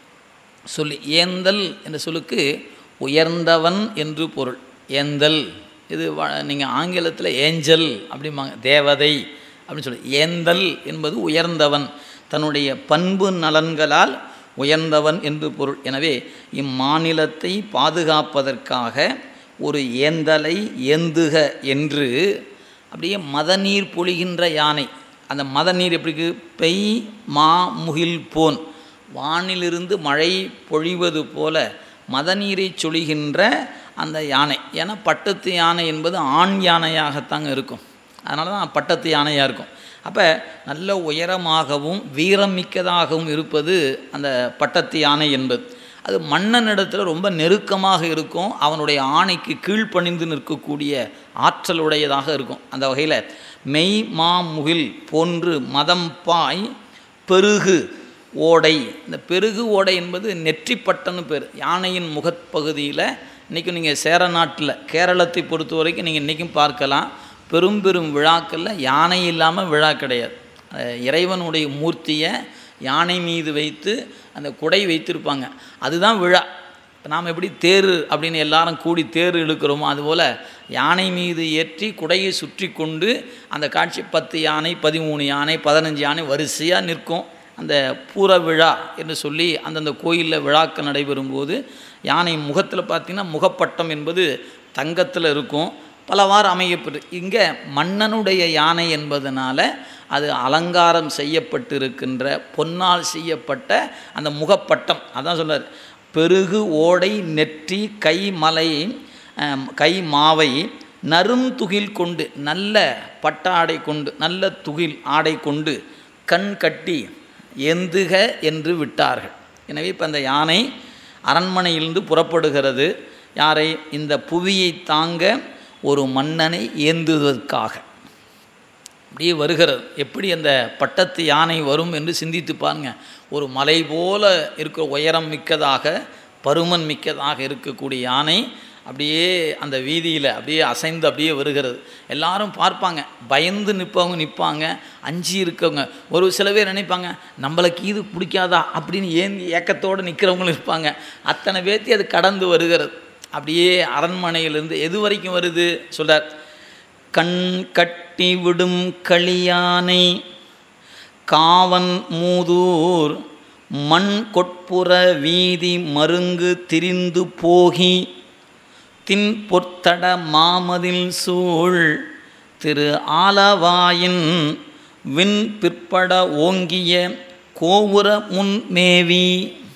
சொல்லி ஏந்தல் என்ற சொல்லுக்கு உயர்ந்தவன் என்று பொருள் ஏந்தல் இது நீங்கள் ஆங்கிலத்தில் ஏஞ்சல் அப்படிம்பாங்க தேவதை அப்படின்னு சொல்லி ஏந்தல் என்பது உயர்ந்தவன் தன்னுடைய பண்பு நலன்களால் உயர்ந்தவன் என்று பொருள் எனவே இம்மாநிலத்தை பாதுகாப்பதற்காக ஒரு ஏந்தலை ஏந்துக என்று அப்படியே மதநீர் பொழிகின்ற யானை அந்த மதநீர் எப்படி பெய் மா முகில் போன் வானிலிருந்து மழை பொழிவது போல மதநீரை சொழிகின்ற அந்த யானை ஏன்னா பட்டத்து யானை என்பது ஆண் யானையாகத்தாங்க இருக்கும் அதனால தான் பட்டத்து யானையாக இருக்கும் அப்போ நல்ல உயரமாகவும் வீரம் மிக்கதாகவும் இருப்பது அந்த பட்டத்து யானை என்பது அது மன்னனிடத்தில் ரொம்ப நெருக்கமாக இருக்கும் அவனுடைய ஆணைக்கு கீழ்ப்பணிந்து நிற்கக்கூடிய ஆற்றலுடையதாக இருக்கும் அந்த வகையில் மெய் மா முகில் போன்று மதம் பாய் பெருகு ஓடை இந்த பெருகு ஓடை என்பது நெற்றிப்பட்டன்னு பேர் யானையின் முகப்பகுதியில் இன்றைக்கும் நீங்கள் சேர நாட்டில் கேரளத்தை பொறுத்த வரைக்கும் நீங்கள் இன்றைக்கும் பார்க்கலாம் பெரும் பெரும் விழாக்களில் யானை இல்லாமல் விழா கிடையாது இறைவனுடைய மூர்த்தியை யானை மீது வைத்து அந்த குடை வைத்திருப்பாங்க அதுதான் விழா இப்போ நாம் எப்படி தேர் அப்படின்னு எல்லாரும் கூடி தேர் இழுக்கிறோமோ அதுபோல் யானை மீது ஏற்றி குடையை சுற்றி கொண்டு அந்த காட்சி பத்து யானை பதிமூணு யானை பதினஞ்சு யானை வரிசையாக நிற்கும் அந்த பூர விழா என்று சொல்லி அந்தந்த கோயிலில் விழாக்கள் நடைபெறும்போது யானை முகத்தில் பார்த்திங்கன்னா முகப்பட்டம் என்பது தங்கத்தில் இருக்கும் பலவாறு அமையப்பட்டு இங்கே மன்னனுடைய யானை என்பதனால அது அலங்காரம் செய்யப்பட்டிருக்கின்ற பொன்னால் செய்யப்பட்ட அந்த முகப்பட்டம் அதான் சொல்கிறார் பெருகு ஓடை நெற்றி கை மலை கை மாவை நரும் துகில் கொண்டு நல்ல பட்டாடை கொண்டு நல்ல துகில் ஆடை கொண்டு கண் கட்டி எந்துக என்று விட்டார்கள் எனவே இப்போ அந்த யானை அரண்மனையிலிருந்து புறப்படுகிறது யாரை இந்த புவியை தாங்க ஒரு மன்னனை ஏந்துவதற்காக அப்படியே வருகிறது எப்படி அந்த பட்டத்து யானை வரும் என்று சிந்தித்து பாருங்க ஒரு மலை போல இருக்கிற உயரம் மிக்கதாக பருமன் மிக்கதாக இருக்கக்கூடிய யானை அப்படியே அந்த வீதியில் அப்படியே அசைந்து அப்படியே வருகிறது எல்லாரும் பார்ப்பாங்க பயந்து நிற்பவங்க நிற்பாங்க அஞ்சு இருக்கவங்க ஒரு சில பேர் நினைப்பாங்க நம்மளுக்கு இது பிடிக்காதா அப்படின்னு ஏன் ஏக்கத்தோடு நிற்கிறவங்களும் இருப்பாங்க அத்தனை பேர்த்தி அது கடந்து வருகிறது அப்படியே அரண்மனையிலிருந்து எது வரைக்கும் வருது சொல்கிறார் கண் கட்டி விடும் களியானை காவன் மூதூர் மண் கொட்புற வீதி மருங்கு திரிந்து போகி தின் பொத்தட மாமதில் சூழ் திரு ஆலவாயின் விண் பிற்பட ஓங்கிய கோபுர முன்மேவி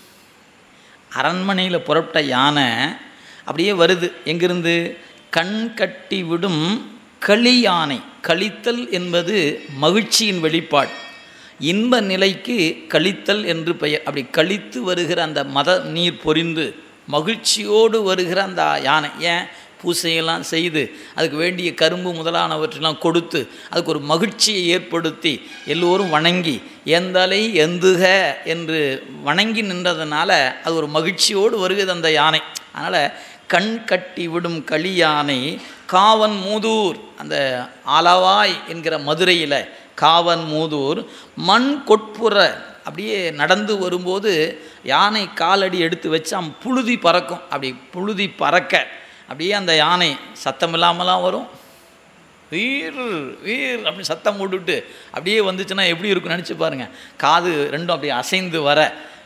அரண்மனையில் புறப்பட்ட யானை அப்படியே வருது எங்கிருந்து கண் கட்டி விடும் களி யானை கழித்தல் என்பது மகிழ்ச்சியின் வெளிப்பாடு இன்ப நிலைக்கு கழித்தல் என்று பெயர் அப்படி கழித்து வருகிற அந்த மத நீர் பொரிந்து மகிழ்ச்சியோடு வருகிற அந்த யானை ஏன் பூசையெல்லாம் செய்து அதுக்கு வேண்டிய கரும்பு முதலானவற்றெல்லாம் கொடுத்து அதுக்கு ஒரு மகிழ்ச்சியை ஏற்படுத்தி எல்லோரும் வணங்கி எந்தலை எந்துக என்று வணங்கி நின்றதுனால அது ஒரு மகிழ்ச்சியோடு வருகிறது அந்த யானை அதனால் கண் கட்டி விடும் களி யானை காவன் மூதூர் அந்த ஆலவாய் என்கிற மதுரையில் காவன் மூதூர் மண் கொட்புற அப்படியே நடந்து வரும்போது யானை காலடி எடுத்து வச்சா புழுதி பறக்கும் அப்படி புழுதி பறக்க அப்படியே அந்த யானை சத்தம் இல்லாமலாம் வரும் வீர் வீர் அப்படி சத்தம் போட்டுவிட்டு அப்படியே வந்துச்சுன்னா எப்படி இருக்கும் நினச்சி பாருங்கள் காது ரெண்டும் அப்படியே அசைந்து வர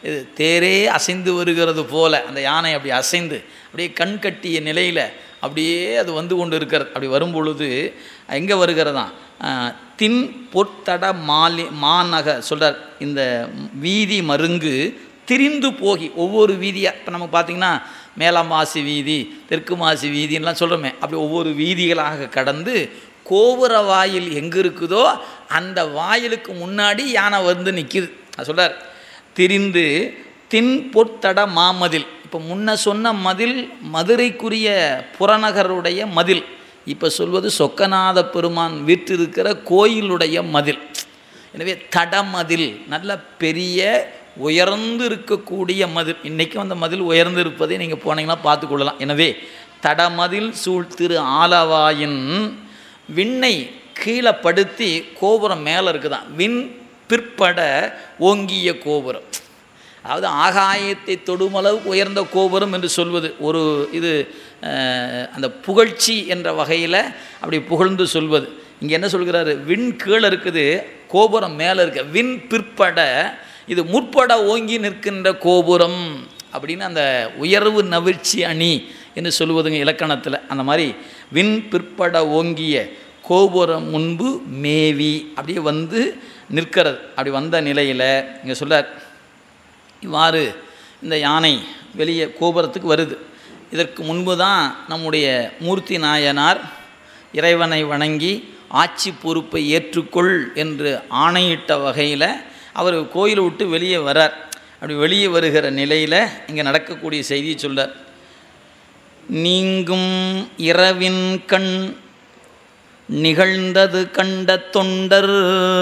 இது தேரே அசைந்து வருகிறது போல அந்த யானை அப்படி அசைந்து அப்படியே கண் கட்டிய நிலையில் அப்படியே அது வந்து கொண்டு இருக்கிறது அப்படி வரும் பொழுது எங்கே வருகிறதாம் ஆஹ், தின் பொற்தட மாலி மாநக சொல்கிறார் இந்த வீதி மருங்கு திரிந்து போகி ஒவ்வொரு வீதியாக இப்போ நம்ம பார்த்திங்கன்னா மேலமாசி வீதி தெற்கு மாசி வீதின்லாம் சொல்கிறோமே அப்படி ஒவ்வொரு வீதிகளாக கடந்து கோபுர வாயில் எங்கே இருக்குதோ அந்த வாயிலுக்கு முன்னாடி யானை வந்து நிற்கிது அது சொல்கிறார் திரிந்து தின் பொற்தட மாமதில் இப்போ முன்ன சொன்ன மதில் மதுரைக்குரிய புறநகருடைய மதில் இப்போ சொல்வது சொக்கநாத பெருமான் வீற்றிருக்கிற கோயிலுடைய மதில் எனவே தடமதில் நல்ல பெரிய உயர்ந்து இருக்கக்கூடிய மதில் இன்றைக்கும் அந்த மதில் உயர்ந்து இருப்பதை நீங்கள் போனீங்கன்னா பார்த்துக்கொள்ளலாம் எனவே தடமதில் சூழ் திரு ஆலவாயின் விண்ணை கீழே படுத்தி கோபுரம் மேலே இருக்குதான் விண் பிற்பட ஓங்கிய கோபுரம் அதாவது ஆகாயத்தை தொடுமளவுக்கு உயர்ந்த கோபுரம் என்று சொல்வது ஒரு இது அஹ், அந்த புகழ்ச்சி என்ற வகையில் அப்படி புகழ்ந்து சொல்வது இங்கே என்ன சொல்கிறாரு விண் கீழே இருக்குது கோபுரம் மேலே இருக்க விண் பிற்பட இது முற்பட ஓங்கி நிற்கின்ற கோபுரம் அப்படின்னு அந்த உயர்வு நவிழ்ச்சி அணி என்று சொல்லுவதுங்க இலக்கணத்தில் அந்த மாதிரி விண் பிற்பட ஓங்கிய கோபுரம் முன்பு மேவி அப்படியே வந்து நிற்கிறது அப்படி வந்த நிலையில் இங்கே சொல்றார் இவ்வாறு இந்த யானை வெளியே கோபுரத்துக்கு வருது இதற்கு முன்பு தான் நம்முடைய மூர்த்தி நாயனார் இறைவனை வணங்கி ஆட்சி பொறுப்பை ஏற்றுக்கொள் என்று ஆணையிட்ட வகையில் அவர் கோயிலை விட்டு வெளியே வரார் அப்படி வெளியே வருகிற நிலையில் இங்கே நடக்கக்கூடிய செய்தியை சொல்றார் நீங்கும் இரவின் கண் நிகழ்ந்தது கண்ட தொண்டர்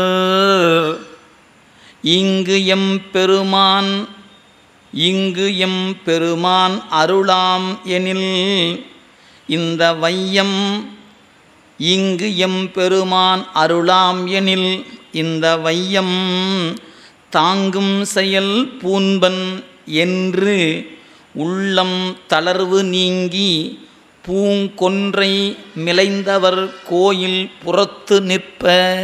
இங்கு எம் பெருமான் இங்கு எம் பெருமான் அருளாம் எனில் இந்த வையம் இங்கு எம் பெருமான் அருளாம் எனில் இந்த வையம் தாங்கும் செயல் பூன்பன் என்று உள்ளம் தளர்வு நீங்கி பூங்கொன்றை மிளைந்தவர் கோயில் புறத்து நிற்ப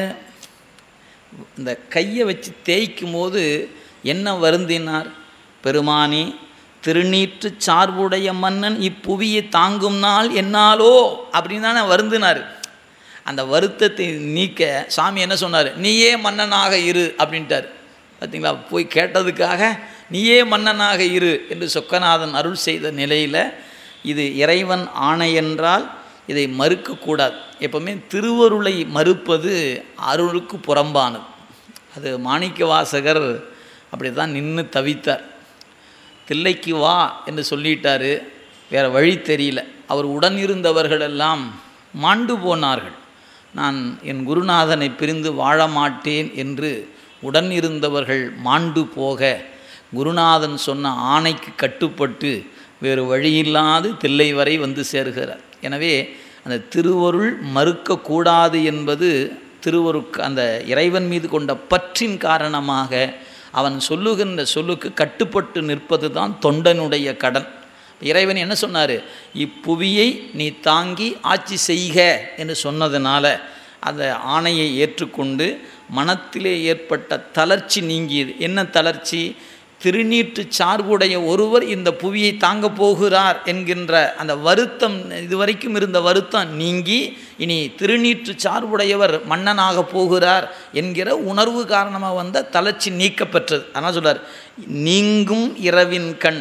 இந்த கையை வச்சு தேய்க்கும் போது என்ன வருந்தினார் பெருமானி திருநீற்று சார்புடைய மன்னன் இப்புவியை தாங்கும் நாள் என்னாலோ அப்படின்னு தானே வருந்தினார் அந்த வருத்தத்தை நீக்க சாமி என்ன சொன்னார் நீயே மன்னனாக இரு அப்படின்ட்டார் பார்த்தீங்களா போய் கேட்டதுக்காக நீயே மன்னனாக இரு என்று சொக்கநாதன் அருள் செய்த நிலையில் இது இறைவன் ஆணை என்றால் இதை மறுக்கக்கூடாது எப்பவுமே திருவருளை மறுப்பது அருளுக்கு புறம்பானது அது மாணிக்க வாசகர் அப்படி தான் நின்று தவித்தார் தில்லைக்கு வா என்று சொல்லிட்டாரு வேறு வழி தெரியல அவர் உடன் இருந்தவர்களெல்லாம் மாண்டு போனார்கள் நான் என் குருநாதனை பிரிந்து வாழ மாட்டேன் என்று உடன் இருந்தவர்கள் மாண்டு போக குருநாதன் சொன்ன ஆணைக்கு கட்டுப்பட்டு வேறு வழியில்லாது தில்லை வரை வந்து சேர்கிறார் எனவே அந்த திருவருள் மறுக்கக்கூடாது என்பது திருவருக்கு அந்த இறைவன் மீது கொண்ட பற்றின் காரணமாக அவன் சொல்லுகின்ற சொல்லுக்கு கட்டுப்பட்டு நிற்பது தான் தொண்டனுடைய கடன் இறைவன் என்ன சொன்னார் இப்புவியை நீ தாங்கி ஆட்சி செய்க என்று சொன்னதுனால அந்த ஆணையை ஏற்றுக்கொண்டு மனத்திலே ஏற்பட்ட தளர்ச்சி நீங்கியது என்ன தளர்ச்சி திருநீற்று சார்புடைய ஒருவர் இந்த புவியை தாங்க போகிறார் என்கின்ற அந்த வருத்தம் இதுவரைக்கும் இருந்த வருத்தம் நீங்கி இனி திருநீற்று சார்புடையவர் மன்னனாக போகிறார் என்கிற உணர்வு காரணமாக வந்த தளர்ச்சி நீக்கப்பெற்றது ஆனால் சொல்றார் நீங்கும் இரவின் கண்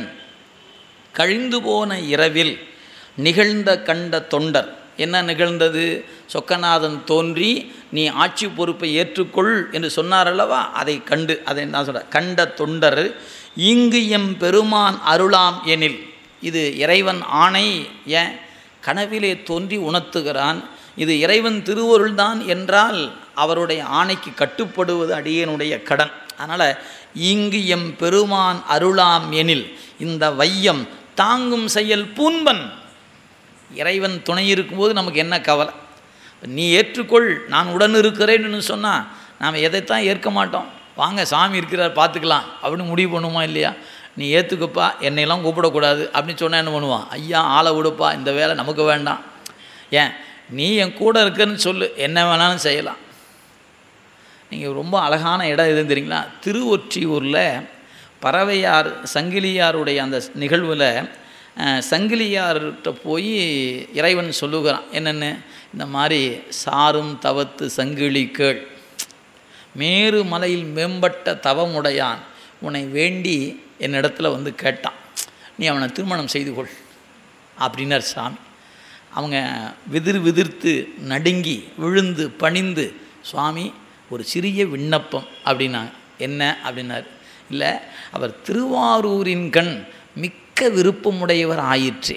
கழிந்து போன இரவில் நிகழ்ந்த கண்ட தொண்டர் என்ன நிகழ்ந்தது சொக்கநாதன் தோன்றி நீ ஆட்சி பொறுப்பை ஏற்றுக்கொள் என்று சொன்னார் அல்லவா அதை கண்டு அதை நான் சொல்கிறேன் கண்ட தொண்டர் இங்கு எம் பெருமான் அருளாம் எனில் இது இறைவன் ஆணை ஏன் கனவிலே தோன்றி உணர்த்துகிறான் இது இறைவன் திருவருள்தான் என்றால் அவருடைய ஆணைக்கு கட்டுப்படுவது அடியனுடைய கடன் அதனால் இங்கு எம் பெருமான் அருளாம் எனில் இந்த வையம் தாங்கும் செயல் பூன்பன் இறைவன் துணை இருக்கும்போது நமக்கு என்ன கவலை நீ ஏற்றுக்கொள் நான் உடன் இருக்கிறேன்னு சொன்னால் நாம் எதைத்தான் ஏற்க மாட்டோம் வாங்க சாமி இருக்கிறார் பார்த்துக்கலாம் அப்படின்னு முடிவு பண்ணுமா இல்லையா நீ ஏற்றுக்கப்பா என்னையெல்லாம் கூப்பிடக்கூடாது அப்படின்னு சொன்னால் என்ன பண்ணுவான் ஐயா ஆளை விடுப்பா இந்த வேலை நமக்கு வேண்டாம் ஏன் நீ என் கூட இருக்கன்னு சொல்லு என்ன வேணாலும் செய்யலாம் நீங்கள் ரொம்ப அழகான இடம் எதுன்னு தெரியுங்களா திருவொற்றியூரில் பறவையார் சங்கிலியாருடைய அந்த நிகழ்வில் சங்கிலியார்கிட்ட போய் இறைவன் சொல்லுகிறான் என்னென்னு இந்த மாதிரி சாரும் தவத்து சங்கிலி கேள் மேரு மலையில் மேம்பட்ட தவமுடையான் உன்னை வேண்டி என்னிடத்துல வந்து கேட்டான் நீ அவனை திருமணம் செய்து கொள் அப்படின்னார் சாமி அவங்க விதிர் விதிர்த்து நடுங்கி விழுந்து பணிந்து சுவாமி ஒரு சிறிய விண்ணப்பம் அப்படின்னாங்க என்ன அப்படின்னாரு இல்லை அவர் திருவாரூரின் கண் மிக்க விருப்பமுடையவர் ஆயிற்று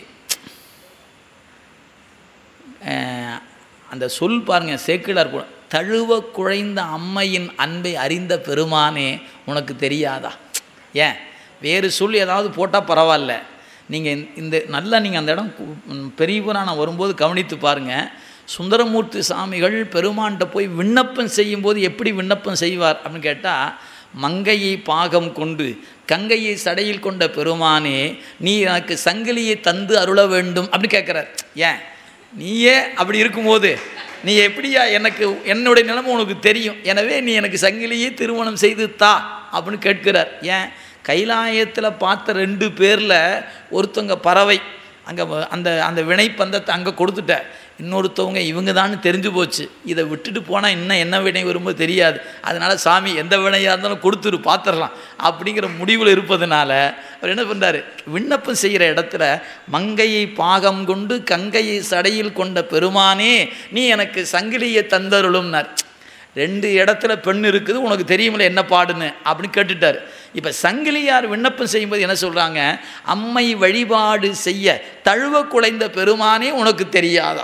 அஹ் அந்த சொல் பாருங்க சேக்கிழார் போ தழுவ குழைந்த அம்மையின் அன்பை அறிந்த பெருமானே உனக்கு தெரியாதா ஏன் வேறு சொல் ஏதாவது போட்டால் பரவாயில்ல நீங்கள் இந்த நல்லா நீங்கள் அந்த இடம் கு- ம், பெரிய புராணம் வரும்போது கவனித்து பாருங்கள் சுந்தரமூர்த்தி சாமிகள் பெருமான்கிட்ட போய் விண்ணப்பம் செய்யும்போது எப்படி விண்ணப்பம் செய்வார் அப்படின்னு கேட்டால் மங்கையை பாகம் கொண்டு கங்கையை சடையில் கொண்ட பெருமானே நீ எனக்கு சங்கிலியை தந்து அருள வேண்டும் அப்படி கேட்குறார் ஏன் நீயே அப்படி இருக்கும்போது நீ எப்படியா எனக்கு என்னுடைய நிலைமை உனக்கு தெரியும் எனவே நீ எனக்கு சங்கிலியை திருமணம் செய்து தா அப்படின்னு கேட்கிறார் ஏன் கைலாயத்தில் பார்த்த ரெண்டு பேரில் ஒருத்தவங்க பறவை அங்கே அந்த அந்த வினைப்பந்தத்தை அங்கே கொடுத்துட்ட இன்னொருத்தவங்க இவங்க தான் தெரிஞ்சு போச்சு இதை விட்டுட்டு போனால் இன்னும் என்ன வினை வருமோ தெரியாது அதனால் சாமி எந்த வினையாக இருந்தாலும் கொடுத்துரு பார்த்துடலாம் அப்படிங்கிற முடிவில் இருப்பதனால அவர் என்ன பண்ணுறாரு விண்ணப்பம் செய்கிற இடத்துல மங்கையை பாகம் கொண்டு கங்கையை சடையில் கொண்ட பெருமானே நீ எனக்கு சங்கிலியை தந்தருளும்னார் ரெண்டு இடத்துல பெண் இருக்குது உனக்கு தெரியுமில்ல என்ன பாடுன்னு அப்படின்னு கேட்டுட்டார் இப்போ சங்கிலியார் விண்ணப்பம் செய்யும்போது என்ன சொல்கிறாங்க அம்மை வழிபாடு செய்ய தழுவ குலைந்த பெருமானே உனக்கு தெரியாதா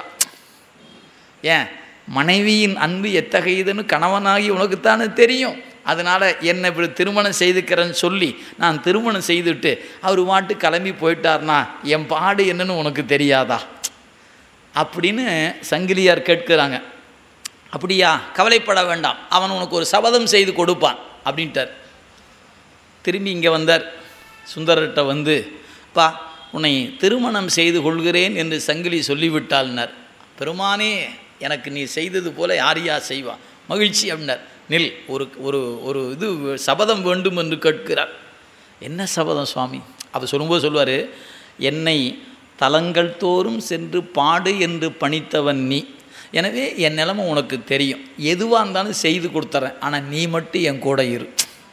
ஏன் மனைவியின் அன்பு எத்தகையதுன்னு கணவனாகி உனக்குத்தானே தெரியும் அதனால் என்னை இப்படி திருமணம் செய்துக்கிறேன்னு சொல்லி நான் திருமணம் செய்துட்டு அவர் வாட்டு கிளம்பி போயிட்டார்னா என் பாடு என்னன்னு உனக்கு தெரியாதா அப்படின்னு சங்கிலியார் கேட்குறாங்க அப்படியா கவலைப்பட வேண்டாம் அவன் உனக்கு ஒரு சபதம் செய்து கொடுப்பான் அப்படின்ட்டார் திரும்பி இங்கே வந்தார் சுந்தரர்கிட்ட வந்து பா உன்னை திருமணம் செய்து கொள்கிறேன் என்று சங்கிலி சொல்லிவிட்டாள்னார் பெருமானே எனக்கு நீ செய்தது போல யாரையா செய்வா மகிழ்ச்சி அப்படின்னார் நில் ஒரு ஒரு ஒரு இது சபதம் வேண்டும் என்று கேட்கிறார் என்ன சபதம் சுவாமி அவர் சொல்லும்போது சொல்லுவார் என்னை தலங்கள் தோறும் சென்று பாடு என்று பணித்தவன் நீ எனவே என் நிலைமை உனக்கு தெரியும் எதுவாக இருந்தாலும் செய்து கொடுத்துறேன் ஆனால் நீ மட்டும் என் கூட இரு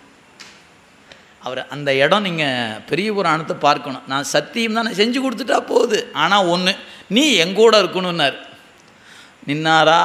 அவர் அந்த இடம் நீங்கள் பெரிய புராணத்தை பார்க்கணும் நான் சத்தியம் தானே செஞ்சு கொடுத்துட்டா போகுது ஆனால் ஒன்று நீ எங்கூட இருக்கணும்னார் நின்னாரா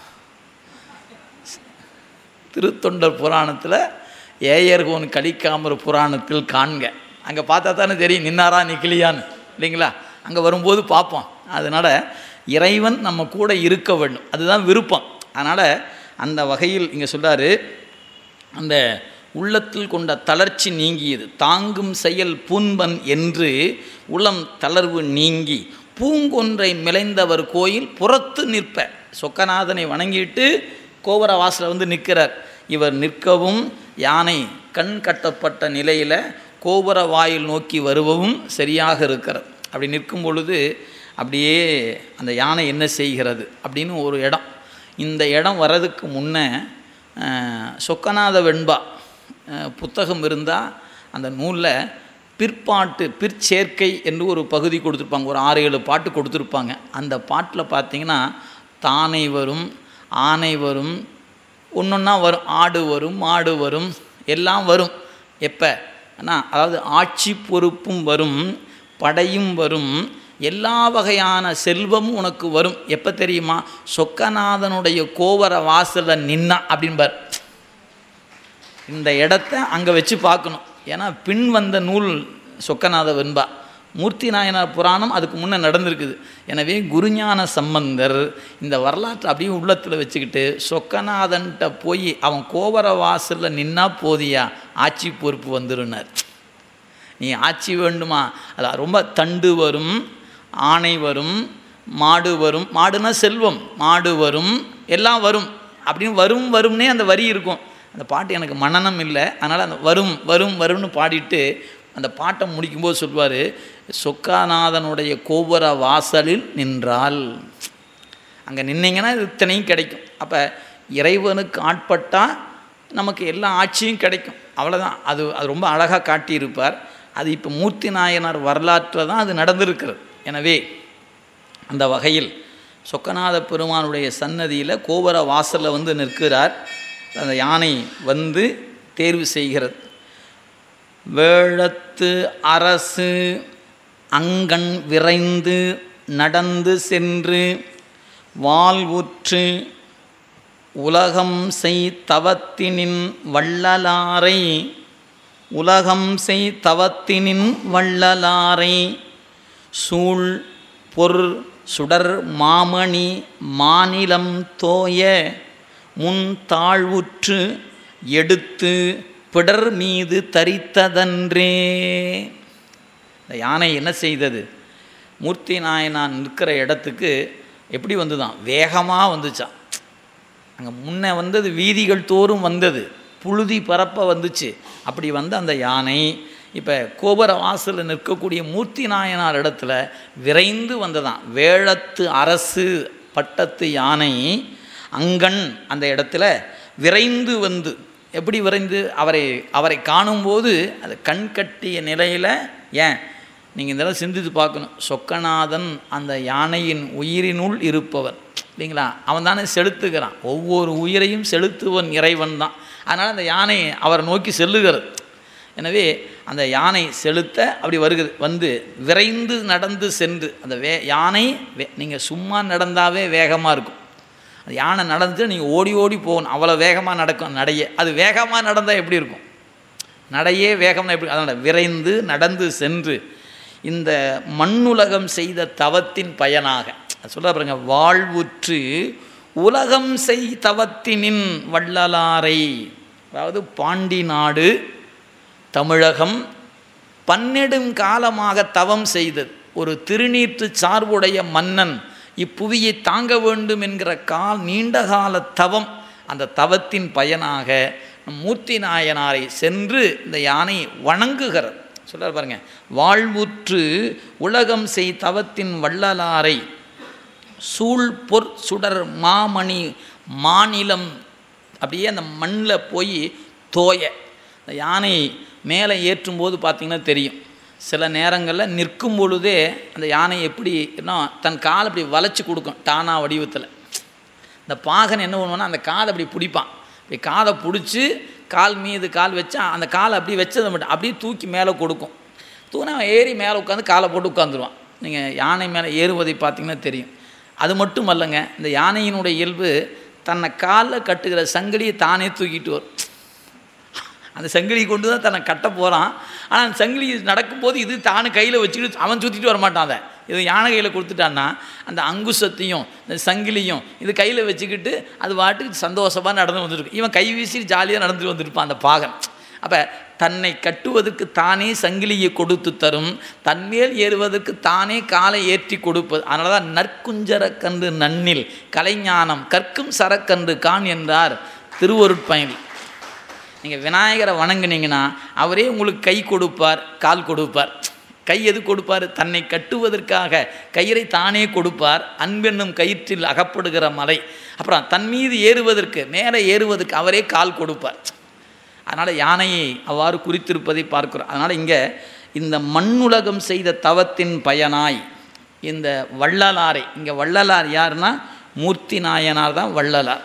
திருத்தொண்டர் புராணத்தில் ஏயர்கோன் கலிக்காமர் புராணத்தில் காண்க அங்கே பார்த்தா தானே தெரியும் நின்னாரா நிக்கலியான்னு இல்லைங்களா அங்கே வரும்போது பார்ப்போம் அதனால் இறைவன் நம்ம கூட இருக்க வேண்டும் அதுதான் விருப்பம் அதனால் அந்த வகையில் இங்கே சொல்றாரு அந்த உள்ளத்தில் கொண்ட தளர்ச்சி நீங்கியது தாங்கும் செயல் பூன்பன் என்று உளம் தளர்வு நீங்கி பூங்கொன்றை மிளைந்தவர் கோயில் புறத்து நிற்ப சொக்கநாதனை வணங்கிட்டு கோபுர வாசலில் வந்து நிற்கிறார் இவர் நிற்கவும் யானை கண் கட்டப்பட்ட நிலையில் கோபுர வாயில் நோக்கி வருவவும் சரியாக இருக்கிறது அப்படி நிற்கும் பொழுது அப்படியே அந்த யானை என்ன செய்கிறது அப்படின்னு ஒரு இடம் இந்த இடம் வர்றதுக்கு முன்னே அஹ், சொக்கநாத வெண்பா அஹ், புத்தகம் இருந்தால் அந்த நூலில் பிற்பாட்டு பிற்சேர்க்கை என்று ஒரு பகுதி கொடுத்துருப்பாங்க ஒரு ஆறு ஏழு பாட்டு கொடுத்துருப்பாங்க அந்த பாட்டில் பார்த்தீங்கன்னா தானை வரும் ஆனை வரும் ஒன்றொன்னா வரும் ஆடு வரும் மாடு வரும் எல்லாம் வரும் எப்போ ஆனால் அதாவது ஆட்சி பொறுப்பும் வரும் படையும் வரும் எல்லா வகையான செல்வமும் உனக்கு வரும் எப்போ தெரியுமா சொக்கநாதனுடைய கோவர வாசலில் நின்னா அப்படின்பார் இந்த இடத்த அங்கே வச்சு பார்க்கணும் ஏன்னா பின் வந்த நூல் சொக்கநாத வெண்பா மூர்த்தி நாயனார் புராணம் அதுக்கு முன்னே நடந்திருக்குது எனவே குருஞான சம்பந்தர் இந்த வரலாற்றை அப்படியே உள்ளத்தில் வச்சுக்கிட்டு சொக்கநாதன்கிட்ட போய் அவன் கோவர வாசலில் நின்னா போதியா ஆட்சி பொறுப்பு வந்துருனார் நீ ஆட்சி வேண்டுமா அது ரொம்ப தண்டு வரும் ஆணை வரும் மாடு வரும் மாடுனா செல்வம் மாடு வரும் எல்லாம் வரும் அப்படின்னு வரும் வரும்னே அந்த வரி இருக்கும் அந்த பாட்டு எனக்கு மனநம் இல்லை அதனால் அந்த வரும் வரும் வரும்னு பாடிட்டு அந்த பாட்டை முடிக்கும்போது சொல்வார் சொக்காநாதனுடைய கோபுர வாசலில் நின்றால் அங்கே நின்னீங்கன்னா இது இத்தனையும் கிடைக்கும் அப்போ இறைவனுக்கு ஆட்பட்டால் நமக்கு எல்லா ஆட்சியும் கிடைக்கும் அவ்வளோதான் அது அது ரொம்ப அழகாக காட்டியிருப்பார் அது இப்போ மூர்த்தி நாயனார் வரலாற்றில் தான் அது நடந்திருக்கிறது எனவே அந்த வகையில் சொக்கநாத பெருமானுடைய சன்னதியில் கோபுர வாசலில் வந்து நிற்கிறார் அந்த யானை வந்து தேர்வு செய்கிறது வேழத்து அரசு அங்கண் விரைந்து நடந்து சென்று வாழ்வுற்று உலகம் செய் தவத்தினின் வள்ளலாரை உலகம் செய் தவத்தினின் வள்ளலாரை சூழ் பொர் சுடர் மாமணி மாநிலம் தோய முன் தாழ்வுற்று எடுத்து பிடர் மீது தரித்ததன்றே இந்த யானை என்ன செய்தது மூர்த்தி நாயனான் நிற்கிற இடத்துக்கு எப்படி வந்துதான் வேகமாக வந்துச்சான் அங்கே முன்ன வந்தது வீதிகள் தோறும் வந்தது புழுதி பரப்ப வந்துச்சு அப்படி வந்த அந்த யானை இப்போ கோபுர வாசலில் நிற்கக்கூடிய மூர்த்தி நாயனார் இடத்துல விரைந்து வந்ததான் வேழத்து அரசு பட்டத்து யானை அங்கண் அந்த இடத்துல விரைந்து வந்து எப்படி விரைந்து அவரை அவரை காணும்போது அது கண் கட்டிய நிலையில் ஏன் நீங்கள் இதெல்லாம் சிந்தித்து பார்க்கணும் சொக்கநாதன் அந்த யானையின் உயிரினுள் இருப்பவர் இல்லைங்களா அவன் தானே செலுத்துகிறான் ஒவ்வொரு உயிரையும் செலுத்துவன் இறைவன் தான் அதனால் அந்த யானை அவரை நோக்கி செல்லுகிறது எனவே அந்த யானை செலுத்த அப்படி வருகிறது வந்து விரைந்து நடந்து சென்று அந்த வே யானை வே நீங்கள் சும்மா நடந்தாவே வேகமாக இருக்கும் அந்த யானை நடந்து நீங்கள் ஓடி ஓடி போகணும் அவ்வளோ வேகமாக நடக்கும் நடைய அது வேகமாக நடந்தால் எப்படி இருக்கும் நடையே வேகம்னா எப்படி அதனால் விரைந்து நடந்து சென்று இந்த மண்ணுலகம் செய்த தவத்தின் பயனாக சொல்ல பாருங்க வாழ்வுற்று உலகம் செய் தவத்தினின் வள்ளலாரை அதாவது பாண்டி நாடு தமிழகம் பன்னெடும் காலமாக தவம் செய்தது ஒரு திருநீற்று சார்புடைய மன்னன் இப்புவியை தாங்க வேண்டும் என்கிற கால் நீண்டகால தவம் அந்த தவத்தின் பயனாக மூர்த்தி நாயனாரை சென்று இந்த யானை வணங்குகிறது சொல்கிறார் பாருங்க வாழ்வுற்று உலகம் செய் தவத்தின் வள்ளலாரை சூழ் பொற் சுடர் மாமணி மாநிலம் அப்படியே அந்த மண்ணில் போய் தோய இந்த யானை மேலே ஏற்றும்போது பார்த்திங்கன்னா தெரியும் சில நேரங்களில் நிற்கும் பொழுதே அந்த யானை எப்படி தன் காலை அப்படி வளைச்சி கொடுக்கும் டானா வடிவத்தில் இந்த பாகன் என்ன பண்ணுவான்னா அந்த காலை அப்படி பிடிப்பான் இப்படி காதை பிடிச்சி கால் மீது கால் வச்சா அந்த காலை அப்படி வச்சதை மட்டும் அப்படியே தூக்கி மேலே கொடுக்கும் தூணை ஏறி மேலே உட்காந்து காலை போட்டு உட்காந்துருவான் நீங்கள் யானை மேலே ஏறுவதை பார்த்திங்கன்னா தெரியும் அது மட்டும் அல்லங்க இந்த யானையினுடைய இயல்பு தன்னை காலில் கட்டுகிற சங்கிலியை தானே தூக்கிட்டு வரும் அந்த சங்கிலி கொண்டு தான் தன்னை கட்ட போகிறான் ஆனால் அந்த சங்கிலி நடக்கும்போது இது தானு கையில் வச்சுக்கிட்டு அவன் சுற்றிட்டு வரமாட்டான் அதை இது யானை கையில் கொடுத்துட்டான்னா அந்த அங்குசத்தையும் இந்த சங்கிலியும் இது கையில் வச்சுக்கிட்டு அது வாட்டுக்கு சந்தோஷமாக நடந்து வந்துருக்கு இவன் கை வீசி ஜாலியாக நடந்துட்டு வந்திருப்பான் அந்த பாகன் அப்போ தன்னை கட்டுவதற்கு தானே சங்கிலியை கொடுத்து தரும் தன்மேல் ஏறுவதற்கு தானே காலை ஏற்றி கொடுப்பது அதனால தான் நற்குஞ்சர கன்று நன்னில் கலைஞானம் கற்கும் சரக்கன்று கான் என்றார் திருவருட்பயணி நீங்கள் விநாயகரை வணங்குனீங்கன்னா அவரே உங்களுக்கு கை கொடுப்பார் கால் கொடுப்பார் கை எது கொடுப்பார் தன்னை கட்டுவதற்காக கயிறை தானே கொடுப்பார் அன்பென்னும் கயிற்றில் அகப்படுகிற மலை அப்புறம் தன் மீது ஏறுவதற்கு மேலே ஏறுவதற்கு அவரே கால் கொடுப்பார் அதனால் யானையை அவ்வாறு குறித்திருப்பதை பார்க்கிறோம் அதனால் இங்கே இந்த மண்ணுலகம் செய்த தவத்தின் பயனாய் இந்த வள்ளலாரை இங்கே வள்ளலார் யாருன்னா மூர்த்தி நாயனார் தான் வள்ளலார்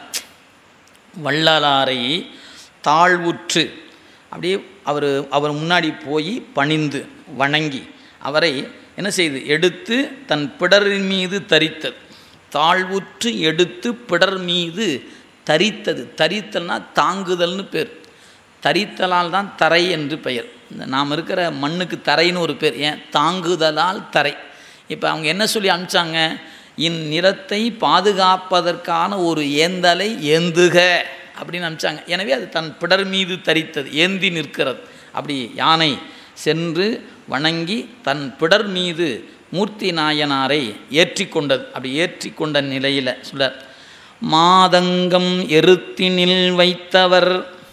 வள்ளலாரை தாழ்வுற்று அப்படியே அவர் அவர் முன்னாடி போய் பணிந்து வணங்கி அவரை என்ன செய்து எடுத்து தன் பிடரின் மீது தரித்தது தாழ்வுற்று எடுத்து பிடர் மீது தரித்தது தரித்தல்னா தாங்குதல்னு பேர் தரித்தலால் தான் தரை என்று பெயர் இந்த நாம் இருக்கிற மண்ணுக்கு தரைன்னு ஒரு பேர் ஏன் தாங்குதலால் தரை இப்போ அவங்க என்ன சொல்லி அனுப்பிச்சாங்க இந்நிறத்தை பாதுகாப்பதற்கான ஒரு ஏந்தலை ஏந்துக அப்படின்னு அனுப்பிச்சாங்க எனவே அது தன் பிடர் மீது தரித்தது ஏந்தி நிற்கிறது அப்படி யானை சென்று வணங்கி தன் பிடர் மீது மூர்த்தி நாயனாரை ஏற்றி கொண்டது அப்படி ஏற்றி கொண்ட நிலையில் சொல்ல மாதங்கம் எருத்தினில் வைத்தவர்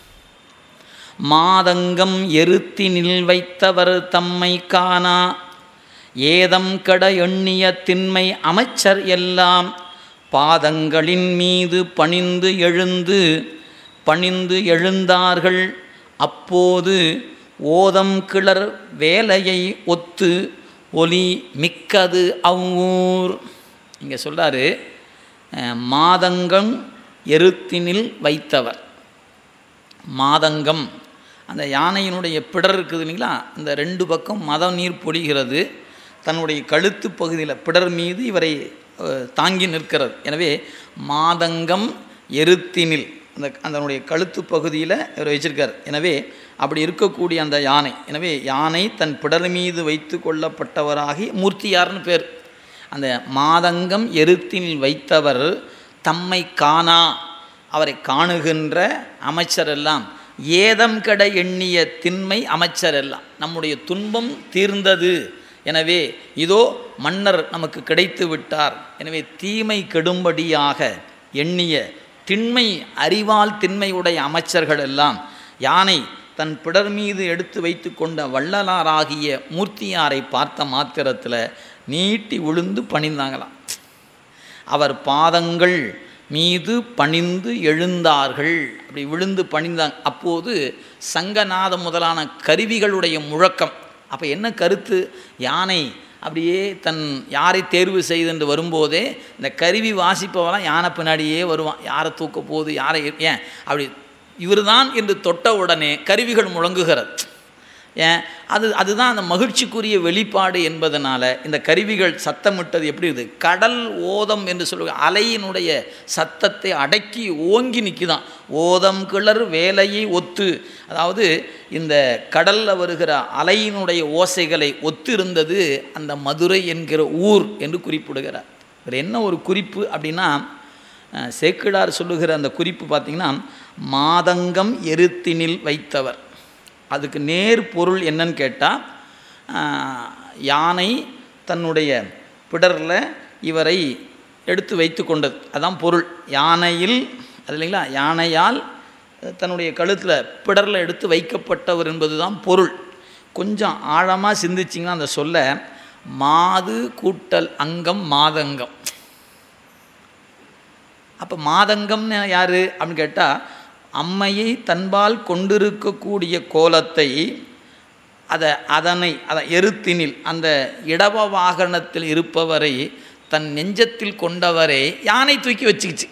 மாதங்கம் எருத்தினில் வைத்தவர் தம்மை காணா ஏதம் கட எண்ணிய திண்மை அமைச்சர் எல்லாம் பாதங்களின் மீது பணிந்து எழுந்து பணிந்து எழுந்தார்கள் அப்போது ஓதம் கிளர் வேலையை ஒத்து ஒலி மிக்கது அவ்வூர் இங்கே சொல்கிறாரு மாதங்கம் எருத்தினில் வைத்தவர் மாதங்கம் அந்த யானையினுடைய பிடர் இருக்குது இல்லைங்களா அந்த ரெண்டு பக்கம் மத நீர் பொழிகிறது தன்னுடைய கழுத்து பகுதியில் பிடர் மீது இவரை அஹ், தாங்கி நிற்கிறது எனவே மாதங்கம் எருத்தினில் அந்த அதனுடைய கழுத்து பகுதியில் இவர் வச்சிருக்கார் எனவே அப்படி இருக்கக்கூடிய அந்த யானை எனவே யானை தன் பிடர் மீது வைத்து கொள்ளப்பட்டவராகி மூர்த்தியார்னு பேர் அந்த மாதங்கம் எருத்தினில் வைத்தவர் தம்மை காணா அவரை காணுகின்ற அமைச்சரெல்லாம் ஏதம் கட எண்ணிய திண்மை அமைச்சரெல்லாம் நம்முடைய துன்பம் தீர்ந்தது எனவே இதோ மன்னர் நமக்கு கிடைத்து விட்டார் எனவே தீமை கெடும்படியாக எண்ணிய திண்மை அறிவால் திண்மையுடைய அமைச்சர்கள் எல்லாம் யானை தன் பிடர் மீது எடுத்து வைத்து கொண்ட வள்ளலாராகிய மூர்த்தியாரை பார்த்த மாத்திரத்தில் நீட்டி விழுந்து பணிந்தாங்களாம் அவர் பாதங்கள் மீது பணிந்து எழுந்தார்கள் அப்படி விழுந்து பணிந்தாங்க அப்போது சங்கநாதம் முதலான கருவிகளுடைய முழக்கம் அப்போ என்ன கருத்து யானை அப்படியே தன் யாரை தேர்வு செய்து வரும்போதே இந்த கருவி வாசிப்பவெல்லாம் யானை பின்னாடியே வருவான் யாரை தூக்க போகுது யாரை ஏன் அப்படி இவர்தான் என்று தொட்ட உடனே கருவிகள் முழங்குகிறது ஏன் அது அதுதான் அந்த மகிழ்ச்சிக்குரிய வெளிப்பாடு என்பதனால இந்த கருவிகள் சத்தமிட்டது எப்படி இருக்குது கடல் ஓதம் என்று சொல்லுவாங்க அலையினுடைய சத்தத்தை அடக்கி ஓங்கி நிற்குதான் ஓதம் கிளர் வேலையை ஒத்து அதாவது இந்த கடலில் வருகிற அலையினுடைய ஓசைகளை ஒத்திருந்தது அந்த மதுரை என்கிற ஊர் என்று குறிப்பிடுகிறார் வேறு என்ன ஒரு குறிப்பு அப்படின்னா அஹ், சேக்கிழார் சொல்லுகிற அந்த குறிப்பு பார்த்திங்கன்னா மாதங்கம் எருத்தினில் வைத்தவர் அதுக்கு நேர் பொருள் என்னன்னு கேட்டால் யானை தன்னுடைய பிடரில் இவரை எடுத்து வைத்து கொண்டது அதான் பொருள் யானையில் அது இல்லைங்களா யானையால் தன்னுடைய கழுத்தில் பிடரில் எடுத்து வைக்கப்பட்டவர் என்பது தான் பொருள் கொஞ்சம் ஆழமாக சிந்திச்சிங்கன்னா அந்த சொல்ல மாது கூட்டல் அங்கம் மாதங்கம் அப்போ மாதங்கம்னு யார் அப்படின்னு கேட்டால் அம்மையை தன்பால் கொண்டிருக்கக்கூடிய கோலத்தை அதை அதனை அதை எருத்தினில் அந்த இடவ வாகனத்தில் இருப்பவரை தன் நெஞ்சத்தில் கொண்டவரை யானை தூக்கி வச்சுக்கிச்சு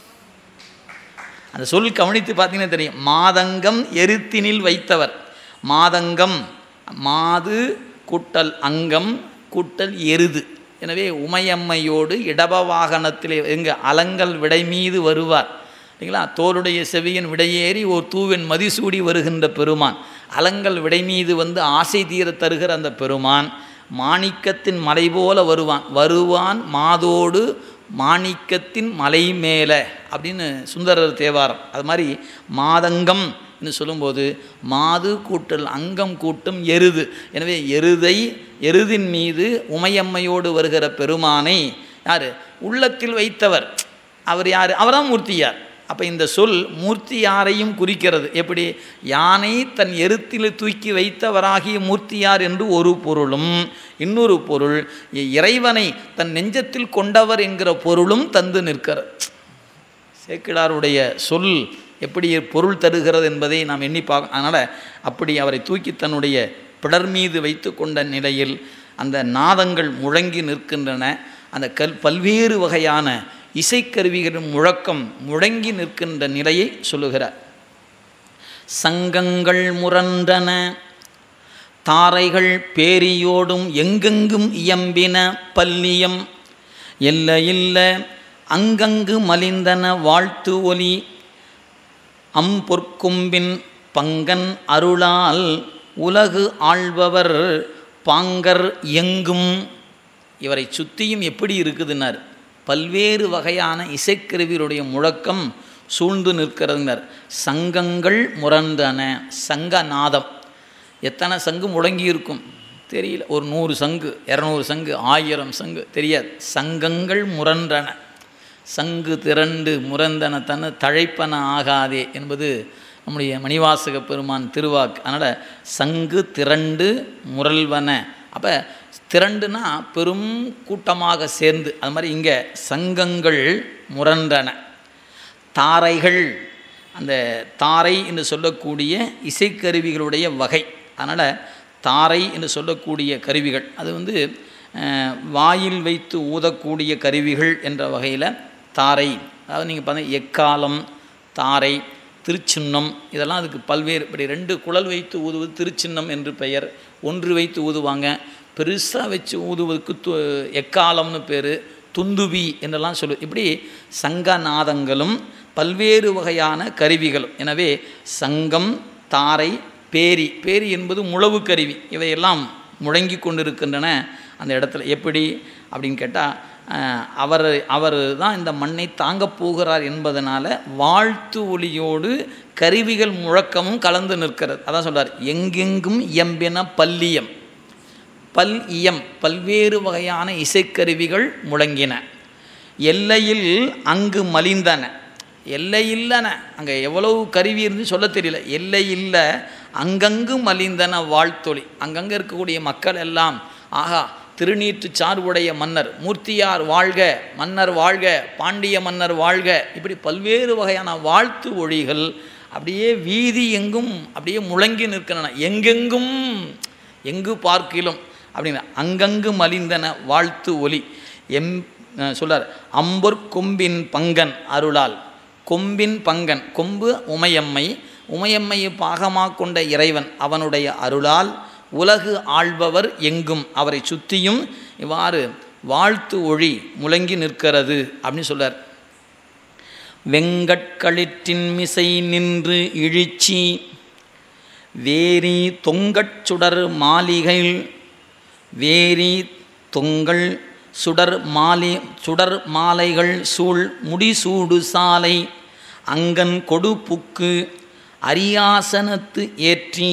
அந்த சொல் கவனித்து பார்த்தீங்கன்னா தெரியும் மாதங்கம் எருத்தினில் வைத்தவர் மாதங்கம் மாது கூட்டல் அங்கம் கூட்டல் எருது எனவே உமையம்மையோடு இடப வாகனத்தில் எங்க அலங்கல் விடை மீது வருவார் இல்லைங்களா தோளுடைய செவியன் விடையேறி ஓர் தூவன் மதிசூடி வருகின்ற பெருமான் அலங்கல் விடை மீது வந்து ஆசை தீர தருகிற அந்த பெருமான் மாணிக்கத்தின் மலை போல வருவான் வருவான் மாதோடு மாணிக்கத்தின் மலை மேலே அப்படின்னு சுந்தரர் தேவாரம் அது மாதிரி மாதங்கம் என்று சொல்லும்போது மாது கூட்டல் அங்கம் கூட்டும் எருது எனவே எருதை எருதின் மீது உமையம்மையோடு வருகிற பெருமானை யார் உள்ளத்தில் வைத்தவர் அவர் யார் அவர்தான் மூர்த்தியார் அப்போ இந்த சொல் மூர்த்தியாரையும் குறிக்கிறது எப்படி யானை தன் எருத்தில் தூக்கி வைத்தவராகிய மூர்த்தியார் என்று ஒரு பொருளும் இன்னொரு பொருள் இறைவனை தன் நெஞ்சத்தில் கொண்டவர் என்கிற பொருளும் தந்து நிற்கிறது சேக்கிழாருடைய சொல் எப்படி பொருள் தருகிறது என்பதை நாம் எண்ணி பார்க்க அதனால் அப்படி அவரை தூக்கி தன்னுடைய பிடர் மீது வைத்து கொண்ட நிலையில் அந்த நாதங்கள் முழங்கி நிற்கின்றன அந்த கல் பல்வேறு வகையான இசைக்கருவிகளின் முழக்கம் முழங்கி நிற்கின்ற நிலையை சொல்லுகிறார் சங்கங்கள் முரண்டன தாரைகள் பேரியோடும் எங்கெங்கும் இயம்பின பல்லியம் எல்ல இல்ல அங்கங்கு மலிந்தன வாழ்த்து ஒலி அம்பொற்கொம்பின் பங்கன் அருளால் உலகு ஆள்பவர் பாங்கர் எங்கும் இவரை சுற்றியும் எப்படி இருக்குதுன்னார் பல்வேறு வகையான இசைக்கருவியுடைய முழக்கம் சூழ்ந்து நிற்கிறதுனர் சங்கங்கள் முரண்டன சங்கநாதம் எத்தனை சங்கு முழங்கி இருக்கும் தெரியல ஒரு நூறு சங்கு இரநூறு சங்கு ஆயிரம் சங்கு தெரியாது சங்கங்கள் முரண்டன சங்கு திரண்டு முரந்தன தன தழைப்பன ஆகாதே என்பது நம்முடைய மணிவாசக பெருமான் திருவாக்கு அதனால் சங்கு திரண்டு முரல்வன அப்போ திரண்டுனா பெரும் கூட்டமாக சேர்ந்து அது மாதிரி இங்கே சங்கங்கள் முரண்டன தாரைகள் அந்த தாரை என்று சொல்லக்கூடிய இசைக்கருவிகளுடைய வகை அதனால் தாரை என்று சொல்லக்கூடிய கருவிகள் அது வந்து அஹ், வாயில் வைத்து ஊதக்கூடிய கருவிகள் என்ற வகையில் தாரை அதாவது நீங்கள் பார்த்தா எக்காலம் தாரை திருச்சின்னம் இதெல்லாம் அதுக்கு பல்வேறு இப்படி ரெண்டு குழல் வைத்து ஊதுவது திருச்சின்னம் என்று பெயர் ஒன்று வைத்து ஊதுவாங்க பெருசாக வச்சு ஊதுவதற்கு து எக்காலம்னு பேர் துந்துபி என்றெல்லாம் சொல்லு இப்படி சங்கநாதங்களும் பல்வேறு வகையான கருவிகளும் எனவே சங்கம் தாரை பேரி பேரி என்பது முழவு கருவி இவையெல்லாம் முழங்கி கொண்டிருக்கின்றன அந்த இடத்துல எப்படி அப்படின்னு கேட்டால் அவர் அவர் தான் இந்த மண்ணை தாங்கப் போகிறார் என்பதனால வாழ்த்து ஒளியோடு கருவிகள் முழக்கமும் கலந்து நிற்கிறது அதான் சொல்றார் எங்கெங்கும் எம்பென பல்லியம் பல் இயம் பல்வேறு வகையான இசைக்கருவிகள் முழங்கின எல்லையில் அங்கு மலிந்தன எல்லையில்லன அங்கே எவ்வளவு கருவி இருந்து சொல்ல தெரியல எல்லையில்ல அங்கங்கு மலிந்தன வாழ்த்தொளி அங்கங்கே இருக்கக்கூடிய மக்கள் எல்லாம் ஆகா திருநீற்று சார்புடைய மன்னர் மூர்த்தியார் வாழ்க மன்னர் வாழ்க பாண்டிய மன்னர் வாழ்க இப்படி பல்வேறு வகையான வாழ்த்து ஒளிகள் அப்படியே வீதி எங்கும் அப்படியே முழங்கி நிற்கின்றன எங்கெங்கும் எங்கு பார்க்கிலும் அப்படின்னு அங்கங்கு மலிந்தன வாழ்த்து ஒலி எம் அஹ் சொல்லார் அம்பொற் கொம்பின் பங்கன் அருளால் கொம்பின் பங்கன் கொம்பு உமையம்மை உமையம்மையை பாகமாக கொண்ட இறைவன் அவனுடைய அருளால் உலகு ஆள்பவர் எங்கும் அவரை சுற்றியும் இவ்வாறு வாழ்த்து ஒளி முழங்கி நிற்கிறது அப்படின்னு சொல்றார் வெங்கட்களிற்றின் மிசை நின்று இழிச்சி வேரி தொங்கட் சுடர் மாளிகை வேரி தொங்கல் சுடர் மாலை சுடர் மாலைகள் சூழ் முடிசூடு சாலை அங்கன் கொடு புக்கு அரியாசனத்து ஏற்றி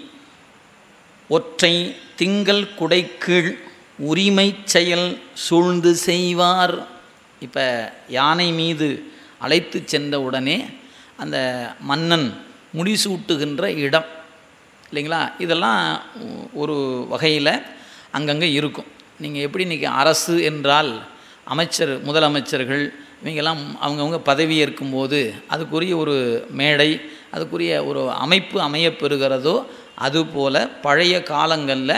ஒற்றை திங்கள் குடைக்கீழ் உரிமை செயல் சூழ்ந்து செய்வார் இப்போ யானை மீது அழைத்து சென்ற உடனே அந்த மன்னன் முடிசூட்டுகின்ற இடம் இல்லைங்களா இதெல்லாம் ஒரு வகையில் அங்கங்கே இருக்கும் நீங்கள் எப்படி இன்றைக்கி அரசு என்றால் அமைச்சர் முதலமைச்சர்கள் இவங்கெல்லாம் அவங்கவுங்க பதவி ஏற்கும்போது அதுக்குரிய ஒரு மேடை அதுக்குரிய ஒரு அமைப்பு அமையப்பெறுகிறதோ அதுபோல் பழைய காலங்களில்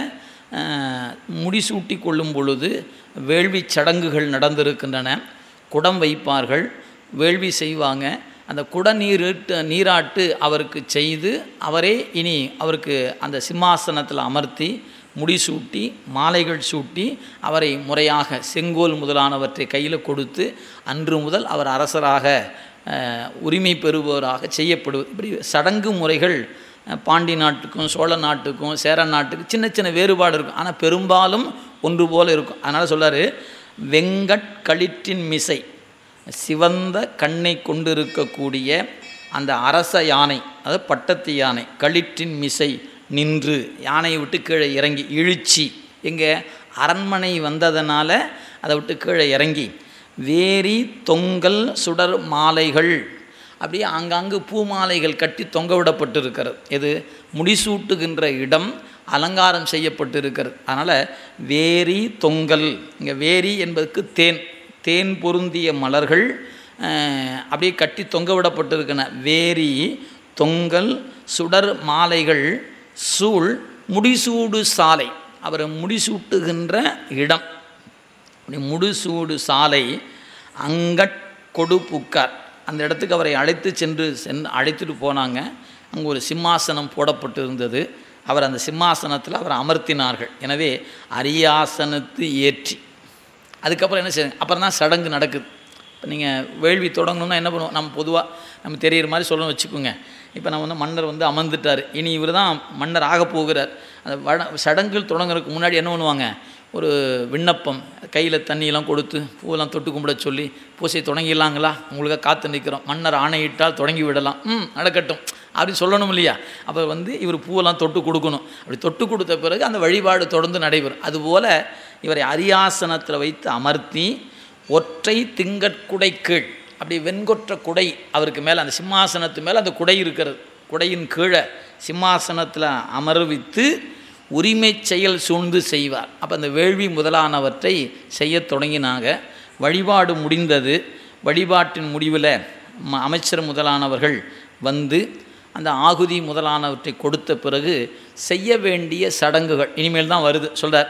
முடிசூட்டி கொள்ளும் பொழுது வேள்வி சடங்குகள் நடந்திருக்கின்றன குடம் வைப்பார்கள் வேள்வி செய்வாங்க அந்த குடநீரிட்டு நீராட்டு அவருக்கு செய்து அவரே இனி அவருக்கு அந்த சிம்மாசனத்தில் அமர்த்தி முடிசூட்டி மாலைகள் சூட்டி அவரை முறையாக செங்கோல் முதலானவற்றை கையில் கொடுத்து அன்று முதல் அவர் அரசராக அஹ், உரிமை பெறுபவராக செய்யப்படுவது இப்படி சடங்கு முறைகள் அஹ், பாண்டி நாட்டுக்கும் சோழ நாட்டுக்கும் சேர நாட்டுக்கும் சின்ன சின்ன வேறுபாடு இருக்கும் ஆனால் பெரும்பாலும் ஒன்று போல இருக்கும் அதனால் சொல்றாரு வெங்கட்களிற்றின் மிசை சிவந்த கண்ணை கொண்டிருக்கக்கூடிய அந்த அரச யானை அதாவது பட்டத்து யானை களிற்றின் மிசை நின்று யானையை விட்டு கீழே இறங்கி இழுச்சி எங்கே அரண்மனை வந்ததனால அதை விட்டு கீழே இறங்கி வேரி தொங்கல் சுடர் மாலைகள் அப்படியே ஆங்காங்கு பூ மாலைகள் கட்டி தொங்க விடப்பட்டிருக்கிறது இது முடிசூட்டுகின்ற இடம் அலங்காரம் செய்யப்பட்டிருக்கிறது அதனால் வேரி தொங்கல் இங்கே வேரி என்பதற்கு தேன் தேன் பொருந்திய மலர்கள் அஹ், அப்படியே கட்டி தொங்க விடப்பட்டிருக்கின வேரி தொங்கல் சுடர் மாலைகள் சூழ் முடிசூடு சாலை அவர் முடிசூட்டுகின்ற இடம் அப்படி முடிசூடு சாலை அங்கட் கொடு புக்கார் அந்த இடத்துக்கு அவரை அழைத்து சென்று சென் அழைத்துட்டு போனாங்க அங்கே ஒரு சிம்மாசனம் போடப்பட்டு இருந்தது அவர் அந்த சிம்மாசனத்தில் அவர் அமர்த்தினார்கள் எனவே அரியாசனத்து ஏற்றி அதுக்கப்புறம் என்ன செய்யுங்க அப்புறம் தான் சடங்கு நடக்குது இப்போ நீங்கள் வேள்வி தொடங்கணும்னா என்ன பண்ணுவோம் நம்ம பொதுவாக நம்ம தெரியிற மாதிரி சொல்லணும் வச்சுக்கோங்க இப்போ நம்ம வந்து மன்னர் வந்து அமர்ந்துட்டார் இனி இவர் தான் மன்னர் ஆக போகிறார் அந்த வட சடங்குகள் தொடங்குறதுக்கு முன்னாடி என்ன பண்ணுவாங்க ஒரு விண்ணப்பம் கையில் தண்ணியெல்லாம் கொடுத்து பூவெல்லாம் தொட்டு கும்பிட சொல்லி பூசை தொடங்கிடலாங்களா உங்களுக்காக காத்து நிற்கிறோம் மன்னர் ஆணையிட்டால் தொடங்கி விடலாம் ம் நடக்கட்டும் அப்படின்னு சொல்லணும் இல்லையா அப்போ வந்து இவர் பூவெல்லாம் தொட்டு கொடுக்கணும் அப்படி தொட்டு கொடுத்த பிறகு அந்த வழிபாடு தொடர்ந்து நடைபெறும் அதுபோல் இவரை அரியாசனத்தில் வைத்து அமர்த்தி ஒற்றை திங்கட்குடை கீழ் அப்படி வெண்கொற்ற குடை அவருக்கு மேலே அந்த சிம்மாசனத்து மேலே அந்த குடை இருக்கிறது குடையின் கீழே சிம்மாசனத்தில் அமர்வித்து உரிமை செயல் சூழ்ந்து செய்வார் அப்போ அந்த வேள்வி முதலானவற்றை செய்யத் தொடங்கினாங்க வழிபாடு முடிந்தது வழிபாட்டின் முடிவில் ம அமைச்சர் முதலானவர்கள் வந்து அந்த ஆகுதி முதலானவற்றை கொடுத்த பிறகு செய்ய வேண்டிய சடங்குகள் இனிமேல் தான் வருது சொல்கிறார்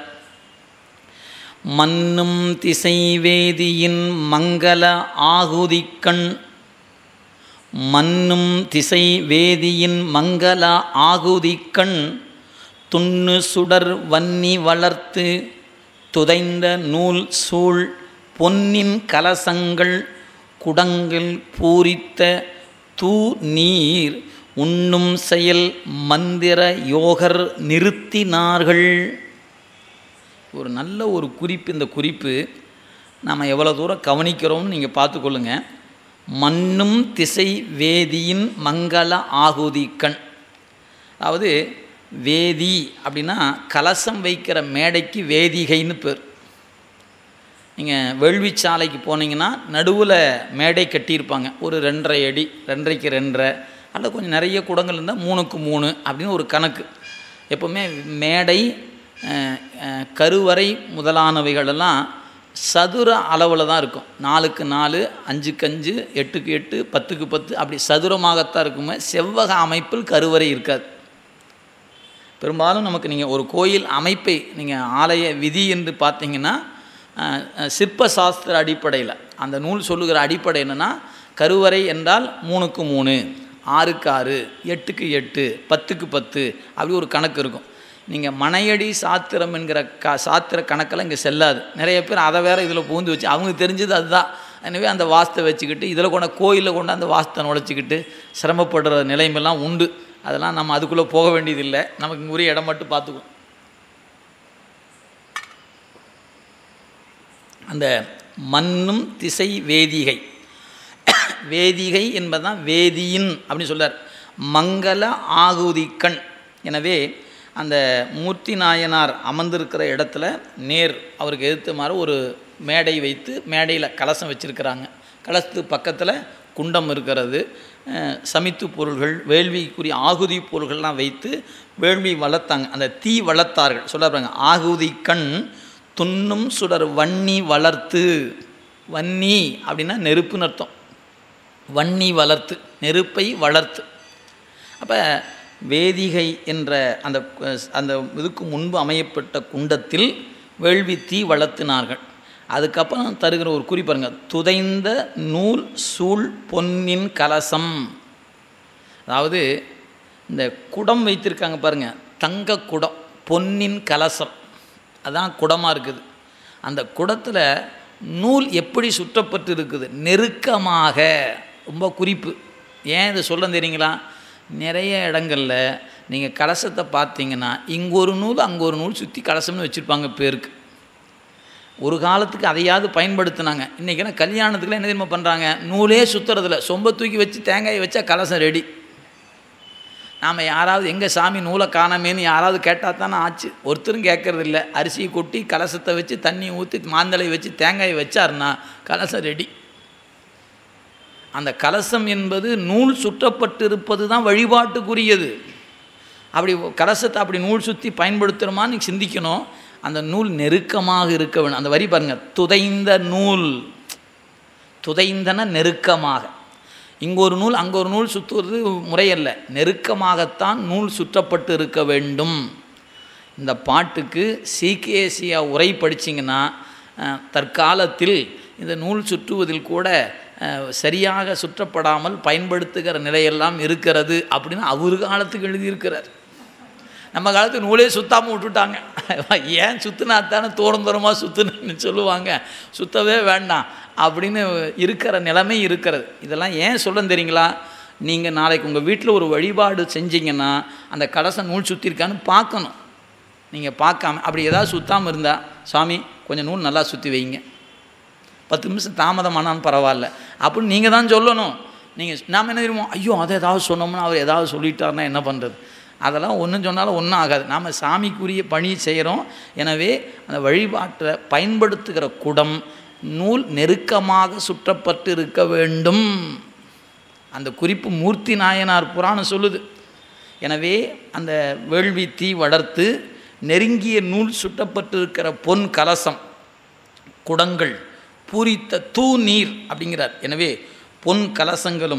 மன்னும் திசை வேதியின் மங்கள ஆகுதிக்கண் மன்னும் திசை வேதியின் மங்கள ஆகுதிக்கண் துண்ணு சுடர் வன்னி வளர்த்து துதைந்த நூல் சூழ் பொன்னின் கலசங்கள் குடங்கள் பூரித்த தூ நீர் உண்ணும் செயல் மந்திர யோகர் நிறுத்தினார்கள் ஒரு நல்ல ஒரு குறிப்பு இந்த குறிப்பு நாம் எவ்வளோ தூரம் கவனிக்கிறோம்னு நீங்கள் பார்த்துக்கொள்ளுங்க மண்ணும் திசை வேதியின் மங்கள ஆகுதி கண் அதாவது வேதி அப்படின்னா கலசம் வைக்கிற மேடைக்கு வேதிகைன்னு பேர் நீங்கள் வேள்விச்சாலைக்கு போனீங்கன்னா நடுவில் மேடை கட்டியிருப்பாங்க ஒரு ரெண்டரை அடி ரெண்டரைக்கு ரெண்டரை அல்ல கொஞ்சம் நிறைய குடங்கள் இருந்தால் மூணுக்கு மூணு அப்படின்னு ஒரு கணக்கு எப்போவுமே மேடை கருவறை முதலானவைகளெல்லாம் சதுர அளவில் தான் இருக்கும் நாலுக்கு நாலு அஞ்சுக்கு அஞ்சு எட்டுக்கு எட்டு பத்துக்கு பத்து அப்படி சதுரமாகத்தான் இருக்குமே செவ்வக அமைப்பில் கருவறை இருக்காது பெரும்பாலும் நமக்கு நீங்கள் ஒரு கோயில் அமைப்பை நீங்கள் ஆலய விதி என்று பார்த்தீங்கன்னா சிற்ப சாஸ்திர அடிப்படையில் அந்த நூல் சொல்லுகிற அடிப்படை என்னென்னா கருவறை என்றால் மூணுக்கு மூணு ஆறுக்கு ஆறு எட்டுக்கு எட்டு பத்துக்கு பத்து அப்படி ஒரு கணக்கு இருக்கும் நீங்கள் மனையடி சாத்திரம் என்கிற க சாத்திர கணக்கெல்லாம் இங்கே செல்லாது நிறைய பேர் அதை வேறு இதில் பூந்து வச்சு அவங்க தெரிஞ்சது அதுதான் எனவே அந்த வாஸ்தை வச்சுக்கிட்டு இதில் கொண்ட கோயிலில் கொண்டு அந்த வாஸ்தை நுழைச்சிக்கிட்டு சிரமப்படுற நிலைமையெல்லாம் உண்டு அதெல்லாம் நம்ம அதுக்குள்ளே போக வேண்டியதில்லை நமக்கு உரிய இடம் மட்டும் பார்த்துக்குவோம் அந்த மண்ணும் திசை வேதிகை வேதிகை என்பதுதான் வேதியின் அப்படின்னு சொல்கிறார் மங்கள ஆகுதி கண் எனவே அந்த மூர்த்தி நாயனார் அமர்ந்திருக்கிற இடத்துல நேர் அவருக்கு எதிர்த்த மாதிரி ஒரு மேடை வைத்து மேடையில் கலசம் வச்சுருக்கிறாங்க கலசத்து பக்கத்தில் குண்டம் இருக்கிறது சமித்து பொருள்கள் வேள்விக்குரிய ஆகுதி பொருள்கள்லாம் வைத்து வேள்வி வளர்த்தாங்க அந்த தீ வளர்த்தார்கள் சொல்ல ஆகுதி கண் துண்ணும் சுடர் வன்னி வளர்த்து வன்னி அப்படின்னா நெருப்புன்னு அர்த்தம் வன்னி வளர்த்து நெருப்பை வளர்த்து அப்போ வேதிகை என்ற அந்த அந்த இதுக்கு முன்பு அமையப்பட்ட குண்டத்தில் வேள்வி தீ வளர்த்தினார்கள் அதுக்கப்புறம் தருகிற ஒரு குறிப்பாருங்க துதைந்த நூல் சூழ் பொன்னின் கலசம் அதாவது இந்த குடம் வைத்திருக்காங்க பாருங்கள் தங்க குடம் பொன்னின் கலசம் அதான் குடமாக இருக்குது அந்த குடத்தில் நூல் எப்படி சுற்றப்பட்டு இருக்குது நெருக்கமாக ரொம்ப குறிப்பு ஏன் இதை சொல்ல தெரியுங்களா நிறைய இடங்களில் நீங்கள் கலசத்தை பார்த்தீங்கன்னா இங்கே ஒரு நூல் அங்கே ஒரு நூல் சுற்றி கலசம்னு வச்சுருப்பாங்க பேருக்கு ஒரு காலத்துக்கு அதையாவது பயன்படுத்தினாங்க இன்றைக்கெல்லாம் கல்யாணத்துக்குலாம் என்ன தெரியுமா பண்ணுறாங்க நூலே சுற்றுறதில்ல சொம்ப தூக்கி வச்சு தேங்காயை வச்சா கலசம் ரெடி நாம் யாராவது எங்கள் சாமி நூலை காணமேன்னு யாராவது கேட்டால் தானே ஆச்சு ஒருத்தரும் கேட்கறது இல்லை அரிசியை கொட்டி கலசத்தை வச்சு தண்ணி ஊற்றி மாந்தலை வச்சு தேங்காயை வச்சாருன்னா கலசம் ரெடி அந்த கலசம் என்பது நூல் சுற்றப்பட்டிருப்பது தான் வழிபாட்டுக்குரியது அப்படி கலசத்தை அப்படி நூல் சுற்றி பயன்படுத்துகிறோமான்னு நீ சிந்திக்கணும் அந்த நூல் நெருக்கமாக இருக்க வேணும் அந்த வரி பாருங்கள் துதைந்த நூல் துதைந்தன நெருக்கமாக இங்கே ஒரு நூல் அங்கே ஒரு நூல் சுற்றுவது முறையல்ல நெருக்கமாகத்தான் நூல் சுற்றப்பட்டு இருக்க வேண்டும் இந்த பாட்டுக்கு சிகேசியா உரை படிச்சிங்கன்னா தற்காலத்தில் இந்த நூல் சுற்றுவதில் கூட சரியாக சுற்றப்படாமல் பயன்படுத்துகிற நிலையெல்லாம் இருக்கிறது அப்படின்னு அவர் காலத்துக்கு எழுதியிருக்கிறார் நம்ம காலத்துக்கு நூலே சுத்தாமல் விட்டுட்டாங்க ஏன் சுற்றுனா தானே தோறும் தூரமாக சுற்றுன்னு சொல்லுவாங்க சுத்தவே வேண்டாம் அப்படின்னு இருக்கிற நிலைமை இருக்கிறது இதெல்லாம் ஏன் சொல்ல தெரியுங்களா நீங்கள் நாளைக்கு உங்கள் வீட்டில் ஒரு வழிபாடு செஞ்சீங்கன்னா அந்த கலசம் நூல் சுற்றிருக்கான்னு பார்க்கணும் நீங்கள் பார்க்காம அப்படி ஏதாவது சுத்தாமல் இருந்தால் சாமி கொஞ்சம் நூல் நல்லா சுற்றி வைங்க பத்து நிமிஷம் தாமதமானாலும் பரவாயில்ல அப்படின்னு நீங்கள் தான் சொல்லணும் நீங்கள் நாம் என்ன தெரியுமோ ஐயோ அதை ஏதாவது சொன்னோம்னா அவர் ஏதாவது சொல்லிட்டாருன்னா என்ன பண்ணுறது அதெல்லாம் ஒன்றும் சொன்னாலும் ஒன்றும் ஆகாது நாம் சாமிக்குரிய பணி செய்கிறோம் எனவே அந்த வழிபாட்டை பயன்படுத்துகிற குடம் நூல் நெருக்கமாக சுற்றப்பட்டு இருக்க வேண்டும் அந்த குறிப்பு மூர்த்தி நாயனார் புராணம் சொல்லுது எனவே அந்த வேள்வி தீ வளர்த்து நெருங்கிய நூல் சுட்டப்பட்டிருக்கிற பொன் கலசம் குடங்கள் பூரித்த தூ நீர் அப்படிங்கிறார் எனவே பொன் கலசங்களும்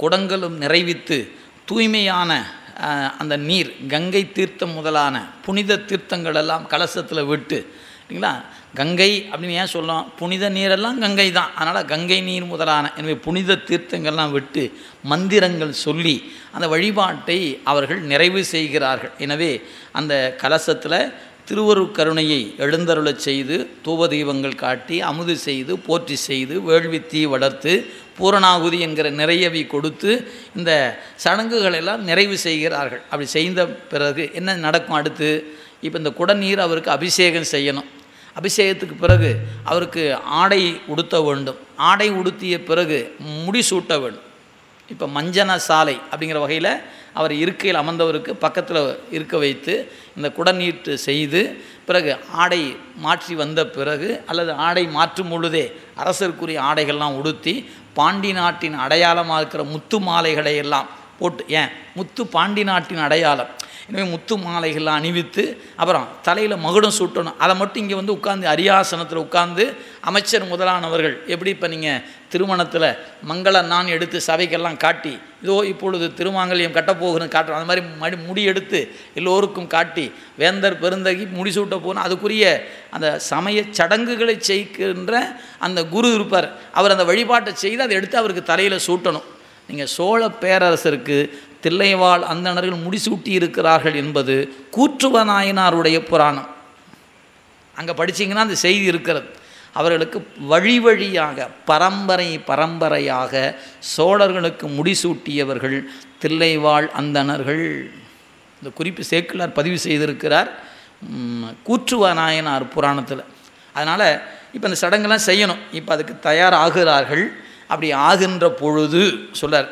குடங்களும் நிறைவித்து தூய்மையான அஹ், அந்த நீர் கங்கை தீர்த்தம் முதலான புனித தீர்த்தங்கள் எல்லாம் கலசத்தில் விட்டு சரிங்களா கங்கை அப்படின்னு ஏன் சொல்லலாம் புனித நீரெல்லாம் கங்கை தான் அதனால் கங்கை நீர் முதலான எனவே புனித தீர்த்தங்கள்லாம் விட்டு மந்திரங்கள் சொல்லி அந்த வழிபாட்டை அவர்கள் நிறைவு செய்கிறார்கள் எனவே அந்த கலசத்தில் திருவருட் கருணையை எழுந்தருளச் செய்து தூப தீபங்கள் காட்டி அமுது செய்து போற்றி செய்து வேள்வித்தீ வளர்த்து பூரணாகுதி என்கிற நிறையவி கொடுத்து இந்த சடங்குகள் எல்லாம் நிறைவு செய்கிறார்கள் அப்படி செய்த பிறகு என்ன நடக்கும் அடுத்து இப்போ இந்த குடநீர் அவருக்கு அபிஷேகம் செய்யணும் அபிஷேகத்துக்கு பிறகு அவருக்கு ஆடை உடுத்த வேண்டும் ஆடை உடுத்திய பிறகு முடிசூட்ட வேண்டும் இப்போ மஞ்சன சாலை அப்படிங்கிற வகையில் அவர் இருக்கையில் அமர்ந்தவருக்கு பக்கத்தில் இருக்க வைத்து இந்த குடநீட்டு செய்து பிறகு ஆடை மாற்றி வந்த பிறகு அல்லது ஆடை மாற்றும் பொழுதே அரசருக்குரிய ஆடைகள்லாம் உடுத்தி பாண்டி நாட்டின் அடையாளமாக இருக்கிற முத்து மாலைகளை எல்லாம் போட்டு ஏன் முத்து பாண்டி நாட்டின் அடையாளம் எனவே முத்து மாலைகள்லாம் அணிவித்து அப்புறம் தலையில் மகுடம் சூட்டணும் அதை மட்டும் இங்கே வந்து உட்காந்து அரியாசனத்தில் உட்கார்ந்து அமைச்சர் முதலானவர்கள் எப்படி இப்போ நீங்கள் திருமணத்தில் மங்கள நான் எடுத்து சபைக்கெல்லாம் காட்டி இதோ இப்பொழுது திருமாங்கல்யம் கட்டப்போகிறேன்னு காட்டுறோம் அந்த மாதிரி மடி முடி எடுத்து எல்லோருக்கும் காட்டி வேந்தர் பெருந்தகி முடிசூட்ட போகணும் அதுக்குரிய அந்த சமய சடங்குகளை செய்கின்ற அந்த குரு இருப்பார் அவர் அந்த வழிபாட்டை செய்து அதை எடுத்து அவருக்கு தலையில் சூட்டணும் நீங்கள் சோழ பேரரசருக்கு தில்லைவாழ் அந்தணர்கள் முடிசூட்டி இருக்கிறார்கள் என்பது கூற்றுவ நாயனாருடைய புராணம் அங்கே படிச்சீங்கன்னா அந்த செய்தி இருக்கிறது அவர்களுக்கு வழி வழியாக பரம்பரை பரம்பரையாக சோழர்களுக்கு முடிசூட்டியவர்கள் தில்லைவாழ் அந்தணர்கள் இந்த குறிப்பு சேக்கிலார் பதிவு செய்திருக்கிறார் ம், கூற்றுவ நாயனார் புராணத்தில் அதனால் இப்போ இந்த சடங்கெல்லாம் செய்யணும் இப்போ அதுக்கு தயாராகிறார்கள் அப்படி ஆகின்ற பொழுது சொல்றார்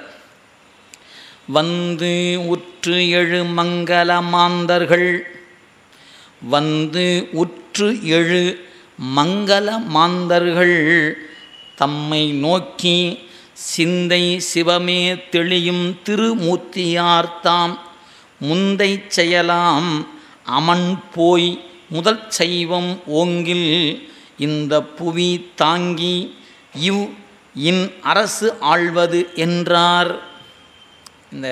வந்து உற்று எழு மங்கள மாந்தர்கள் வந்து உற்று எழு மங்கள மாந்தர்கள் தம்மை நோக்கி சிந்தை சிவமே தெளியும் திருமூர்த்தியார்த்தாம் முந்தை செயலாம் அமன் போய் முதல் செய்வம் ஓங்கில் இந்த புவி தாங்கி இவ் இன் அரசு ஆள்வது என்றார் இந்த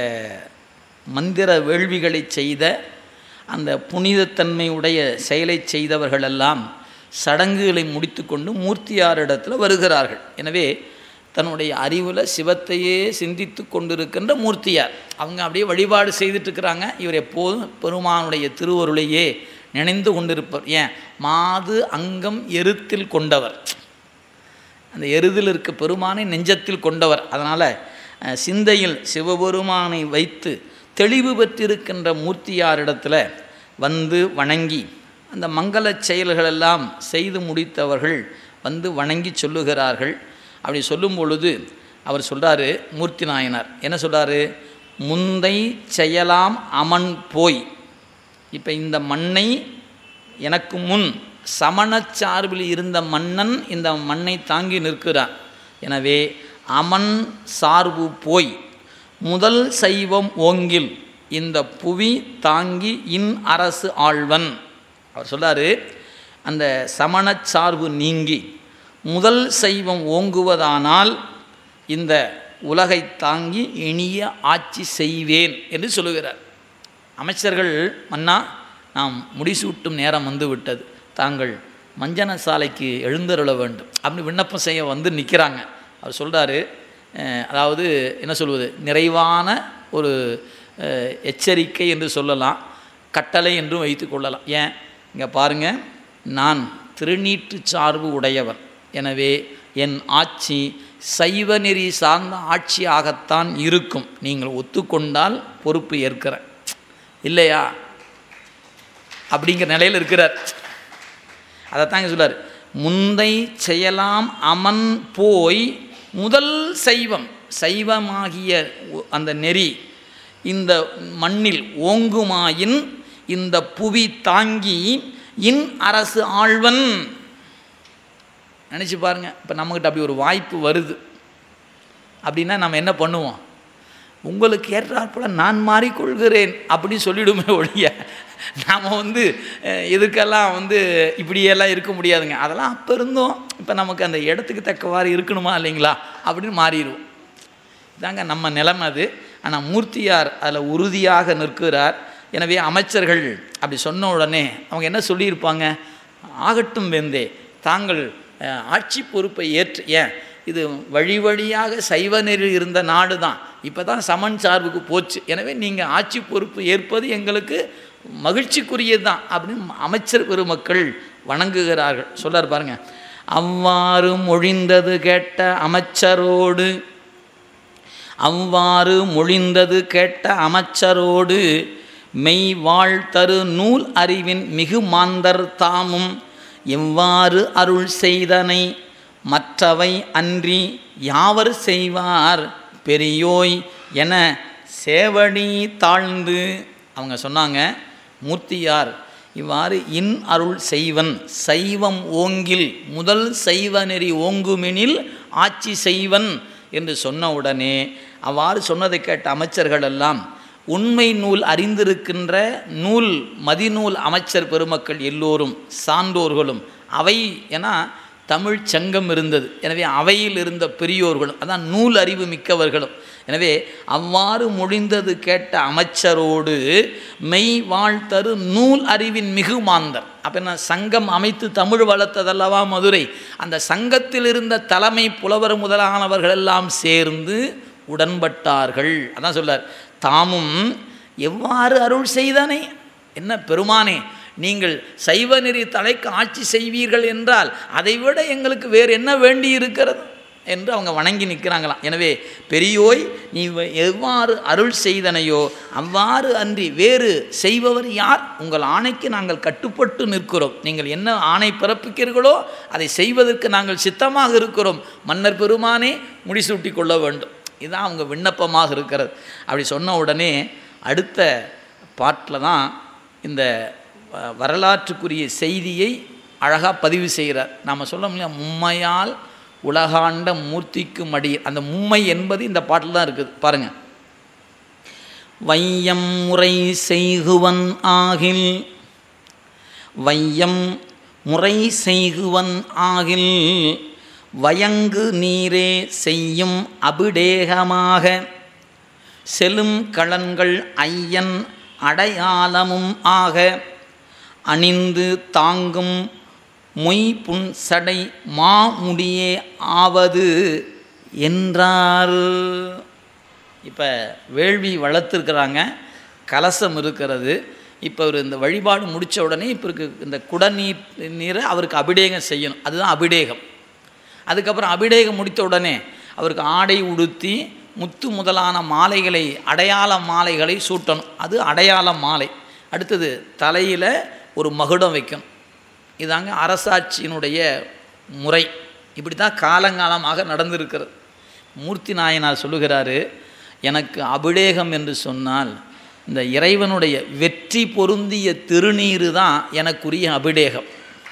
மந்திர வேள்விகளை செய்த அந்த புனிதத்தன்மை உடைய செயலை செய்தவர்களெல்லாம் சடங்குகளை முடித்துக்கொண்டு மூர்த்தியாரிடத்தில் வருகிறார்கள் எனவே தன்னுடைய அறிவில் சிவத்தையே சிந்தித்து கொண்டிருக்கின்ற மூர்த்தியார் அவங்க அப்படியே வழிபாடு செய்துட்டு இருக்கிறாங்க இவர் எப்போதும் பெருமானுடைய திருவருளையே நினைந்து கொண்டிருப்பவர் ஏன் மாது அங்கம் எருத்தில் கொண்டவர் அந்த எருதில் இருக்க பெருமானை நெஞ்சத்தில் கொண்டவர் அதனால் அஹ், சிந்தையில் சிவபெருமானை வைத்து தெளிவு பெற்றிருக்கின்ற மூர்த்தியாரிடத்தில் வந்து வணங்கி அந்த மங்களச் செயல்களெல்லாம் செய்து முடித்தவர்கள் வந்து வணங்கி சொல்லுகிறார்கள் அப்படி சொல்லும் பொழுது அவர் சொல்கிறாரு மூர்த்தி நாயனார் என்ன சொல்கிறாரு முந்தை செயலாம் அமன் போய் இப்போ இந்த மண்ணை எனக்கு முன் சமணச் சார்பில் இருந்த மன்னன் இந்த மண்ணை தாங்கி நிற்கிறான் எனவே அமன் சார்பு போய் முதல் சைவம் ஓங்கில் இந்த புவி தாங்கி இன் அரசு ஆழ்வன் அவர் சொல்றாரு அந்த சமணச் சார்பு நீங்கி முதல் சைவம் ஓங்குவதானால் இந்த உலகை தாங்கி இனிய ஆட்சி செய்வேன் என்று சொல்லுகிறார் அமைச்சர்கள் மன்னா நாம் முடிசூட்டும் நேரம் வந்து விட்டது தாங்கள் மஞ்சன சாலைக்கு எழுந்தருள வேண்டும் அப்படி விண்ணப்பம் செய்ய வந்து நிற்கிறாங்க அவர் சொல்கிறாரு அதாவது என்ன சொல்வது நிறைவான ஒரு அஹ், எச்சரிக்கை என்று சொல்லலாம் கட்டளை என்றும் வைத்து கொள்ளலாம் ஏன் இங்கே பாருங்கள் நான் திருநீற்று சார்பு உடையவர் எனவே என் ஆட்சி சைவ நெறி சார்ந்த ஆட்சியாகத்தான் இருக்கும் நீங்கள் ஒத்துக்கொண்டால் பொறுப்பு ஏற்கிறேன் இல்லையா அப்படிங்கிற நிலையில் இருக்கிறார் அதைத்தாங்க சொல்றார் முந்தை செயலாம் அமன் போய் முதல் சைவம் சைவமாகிய ஒ- அந்த நெறி இந்த மண்ணில் ஓங்குமாயின் இந்த புவி தாங்கி இன் அரசு ஆழ்வன் நினச்சி பாருங்க இப்போ நம்மக்கிட்ட அப்படி ஒரு வாய்ப்பு வருது அப்படின்னா நம்ம என்ன பண்ணுவோம் உங்களுக்கு ஏற்றாற்போல நான் மாறிக்கொள்கிறேன் அப்படின்னு சொல்லிடுமே ஒழிய நாம் வந்து அஹ், இதுக்கெல்லாம் வந்து இப்படியெல்லாம் இருக்க முடியாதுங்க அதெல்லாம் அப்போ இருந்தோம் இப்போ நமக்கு அந்த இடத்துக்கு தக்கவாறு இருக்கணுமா இல்லைங்களா அப்படின்னு மாறிடுவோம் இதாங்க நம்ம நிலைமை அது ஆனால் மூர்த்தியார் அதில் உறுதியாக நிற்கிறார் எனவே அமைச்சர்கள் அப்படி சொன்ன உடனே அவங்க என்ன சொல்லியிருப்பாங்க ஆகட்டும் வெந்தே தாங்கள் அஹ், ஆட்சி பொறுப்பை ஏற்று ஏன் இது வழி வழியாக சைவ நெறி இருந்த நாடு தான் இப்போ தான் சமன் சார்புக்கு போச்சு எனவே நீங்கள் ஆட்சி பொறுப்பு ஏற்பது எங்களுக்கு மகிழ்ச்சிக்குரியது தான் அப்படின்னு அமைச்சர் பெருமக்கள் வணங்குகிறார்கள் சொல்றார் பாருங்க அவ்வாறு மொழிந்தது கேட்ட அமைச்சரோடு அவ்வாறு மொழிந்தது கேட்ட அமைச்சரோடு மெய் வாழ் தரு நூல் அறிவின் மிகு மாந்தர் தாமும் எவ்வாறு அருள் செய்தனை மற்றவை அன்றி யாவர் செய்வார் பெரியோய் என சேவடி தாழ்ந்து அவங்க சொன்னாங்க மூர்த்தியார் இவ்வாறு இன் அருள் செய்வன் சைவம் ஓங்கில் முதல் சைவ நெறி ஓங்குமெனில் ஆட்சி செய்வன் என்று சொன்ன உடனே அவ்வாறு சொன்னதை கேட்ட அமைச்சர்கள் எல்லாம் உண்மை நூல் அறிந்திருக்கின்ற நூல் மதிநூல் அமைச்சர் பெருமக்கள் எல்லோரும் சான்றோர்களும் அவை என தமிழ் சங்கம் இருந்தது எனவே அவையில் இருந்த பெரியோர்களும் அதான் நூல் அறிவு மிக்கவர்களும் எனவே அவ்வாறு மொழிந்தது கேட்ட அமைச்சரோடு மெய் வாழ்த்தரு நூல் அறிவின் மிகு மாந்தர் அப்போ என்ன சங்கம் அமைத்து தமிழ் வளர்த்ததல்லவா மதுரை அந்த சங்கத்தில் இருந்த தலைமை புலவர் முதலானவர்கள் எல்லாம் சேர்ந்து உடன்பட்டார்கள் அதான் சொல்றார் தாமும் எவ்வாறு அருள் செய்தனை என்ன பெருமானே நீங்கள் சைவ நெறி தலைக்கு ஆட்சி செய்வீர்கள் என்றால் அதைவிட எங்களுக்கு வேறு என்ன வேண்டி இருக்கிறது என்று அவங்க வணங்கி நிற்கிறாங்களாம் எனவே பெரியோய் நீ வ- எவ்வாறு அருள் செய்தனையோ அவ்வாறு அன்றி வேறு செய்பவர் யார் உங்கள் ஆணைக்கு நாங்கள் கட்டுப்பட்டு நிற்கிறோம் நீங்கள் என்ன ஆணை பிறப்பிக்கிறீர்களோ அதை செய்வதற்கு நாங்கள் சித்தமாக இருக்கிறோம் மன்னர் பெருமானே முடிசூட்டி கொள்ள வேண்டும் இதுதான் அவங்க விண்ணப்பமாக இருக்கிறது அப்படி சொன்ன உடனே அடுத்த பாட்டில் தான் இந்த வ- வரலாற்றுக்குரிய செய்தியை அழகாக பதிவு செய்கிறார் நாம் சொல்ல முடியாது மும்மையால் உலகாண்ட மூர்த்திக்கு மடி அந்த மும்மை என்பது இந்த பாட்டில் தான் இருக்குது பாருங்கள் வையம் முறை செய்குவன் ஆகில் வையம் முறை செய்குவன் ஆகில் வயங்கு நீரே செய்யும் அபிடேகமாக செலும் களன்கள் ஐயன் அடையாளமும் ஆக அணிந்து தாங்கும் மொய் புன் சடை மாமுடியே ஆவது என்றார் இப்போ வேள்வி வளர்த்துருக்குறாங்க கலசம் இருக்கிறது இப்போ அவர் இந்த வழிபாடு முடித்த உடனே இப்போ இருக்கு இந்த குடநீர் நீரை அவருக்கு அபிடேகம் செய்யணும் அதுதான் அபிடேகம் அதுக்கப்புறம் அபிடேகம் முடித்த உடனே அவருக்கு ஆடை உடுத்தி முத்து முதலான மாலைகளை அடையாள மாலைகளை சூட்டணும் அது அடையாள மாலை அடுத்தது தலையில் ஒரு மகுடம் வைக்கணும் இதாங்க அரசாட்சியினுடைய முறை இப்படி தான் காலங்காலமாக நடந்திருக்கிறது மூர்த்தி நாயனார் சொல்லுகிறாரு எனக்கு அபிடேகம் என்று சொன்னால் இந்த இறைவனுடைய வெற்றி பொருந்திய திருநீரு தான் எனக்குரிய அபிடேகம்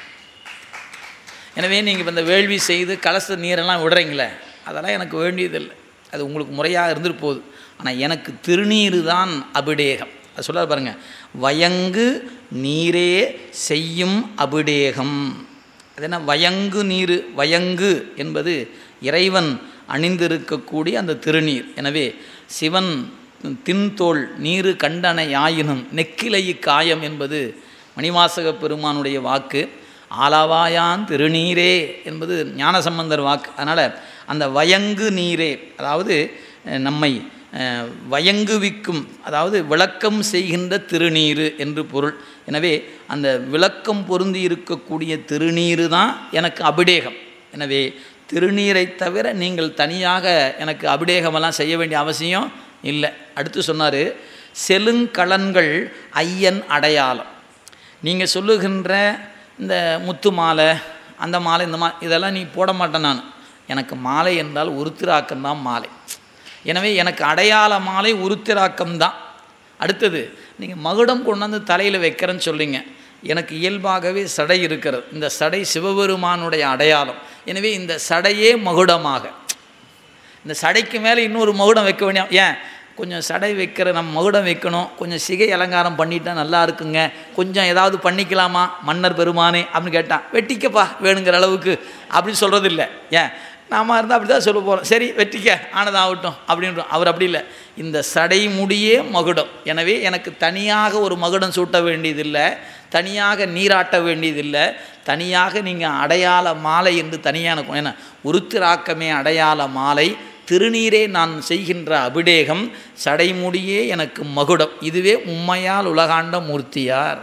எனவே நீங்கள் இப்போ இந்த வேள்வி செய்து கலச நீரெல்லாம் விடுறீங்களே அதெல்லாம் எனக்கு வேண்டியதில்லை அது உங்களுக்கு முறையாக இருந்துட்டு போகுது ஆனால் எனக்கு திருநீரு தான் அபிடேகம் அது சொல்ல பாருங்க வயங்கு நீரே செய்யும் அபிடேகம் அது என்ன வயங்கு நீர் வயங்கு என்பது இறைவன் அணிந்திருக்கக்கூடிய அந்த திருநீர் எனவே சிவன் தின்தோள் நீரு கண்டனை ஆயினும் நெக்கிலை காயம் என்பது மணிவாசக பெருமானுடைய வாக்கு ஆலவாயான் திருநீரே என்பது ஞானசம்பந்தர் வாக்கு அதனால் அந்த வயங்கு நீரே அதாவது அஹ், நம்மை அஹ், வயங்குவிக்கும் அதாவது விளக்கம் செய்கின்ற திருநீரு என்று பொருள் எனவே அந்த விளக்கம் பொருந்தி இருக்கக்கூடிய திருநீரு தான் எனக்கு அபிடேகம் எனவே திருநீரை தவிர நீங்கள் தனியாக எனக்கு அபிடேகமெல்லாம் செய்ய வேண்டிய அவசியம் இல்லை அடுத்து சொன்னார் செலுங்கலன்கள் ஐயன் அடையாளம் நீங்கள் சொல்லுகின்ற இந்த முத்து மாலை அந்த மாலை இந்த மா இதெல்லாம் நீ போட மாட்டேன் நான் எனக்கு மாலை என்றால் உருத்திராக்கம் தான் மாலை எனவே எனக்கு அடையாள மாலை உருத்திராக்கம் தான் அடுத்தது நீங்கள் மகுடம் கொண்டாந்து தலையில் வைக்கிறேன்னு சொல்றீங்க எனக்கு இயல்பாகவே சடை இருக்கிறது இந்த சடை சிவபெருமானுடைய அடையாளம் எனவே இந்த சடையே மகுடமாக இந்த சடைக்கு மேலே இன்னொரு மகுடம் வைக்க வேண்டிய ஏன் கொஞ்சம் சடை வைக்கிற நம்ம மகுடம் வைக்கணும் கொஞ்சம் சிகை அலங்காரம் பண்ணிட்டா நல்லா இருக்குங்க கொஞ்சம் ஏதாவது பண்ணிக்கலாமா மன்னர் பெருமானே அப்படின்னு கேட்டான் வெட்டிக்கப்பா வேணுங்கிற அளவுக்கு அப்படின்னு சொல்கிறது இல்லை ஏன் நாம இருந்தால் அப்படி தான் சொல்ல போகிறோம் சரி வெற்றிக்க ஆனதாகட்டும் அப்படின்றோம் அவர் அப்படி இல்லை இந்த சடைமுடியே மகுடம் எனவே எனக்கு தனியாக ஒரு மகுடம் சூட்ட வேண்டியதில்லை தனியாக நீராட்ட வேண்டியதில்லை தனியாக நீங்கள் அடையாள மாலை என்று தனியான ஏன்னா உருத்திராக்கமே அடையாள மாலை திருநீரே நான் செய்கின்ற அபிடேகம் சடைமுடியே எனக்கு மகுடம் இதுவே உண்மையால் உலகாண்ட மூர்த்தியார்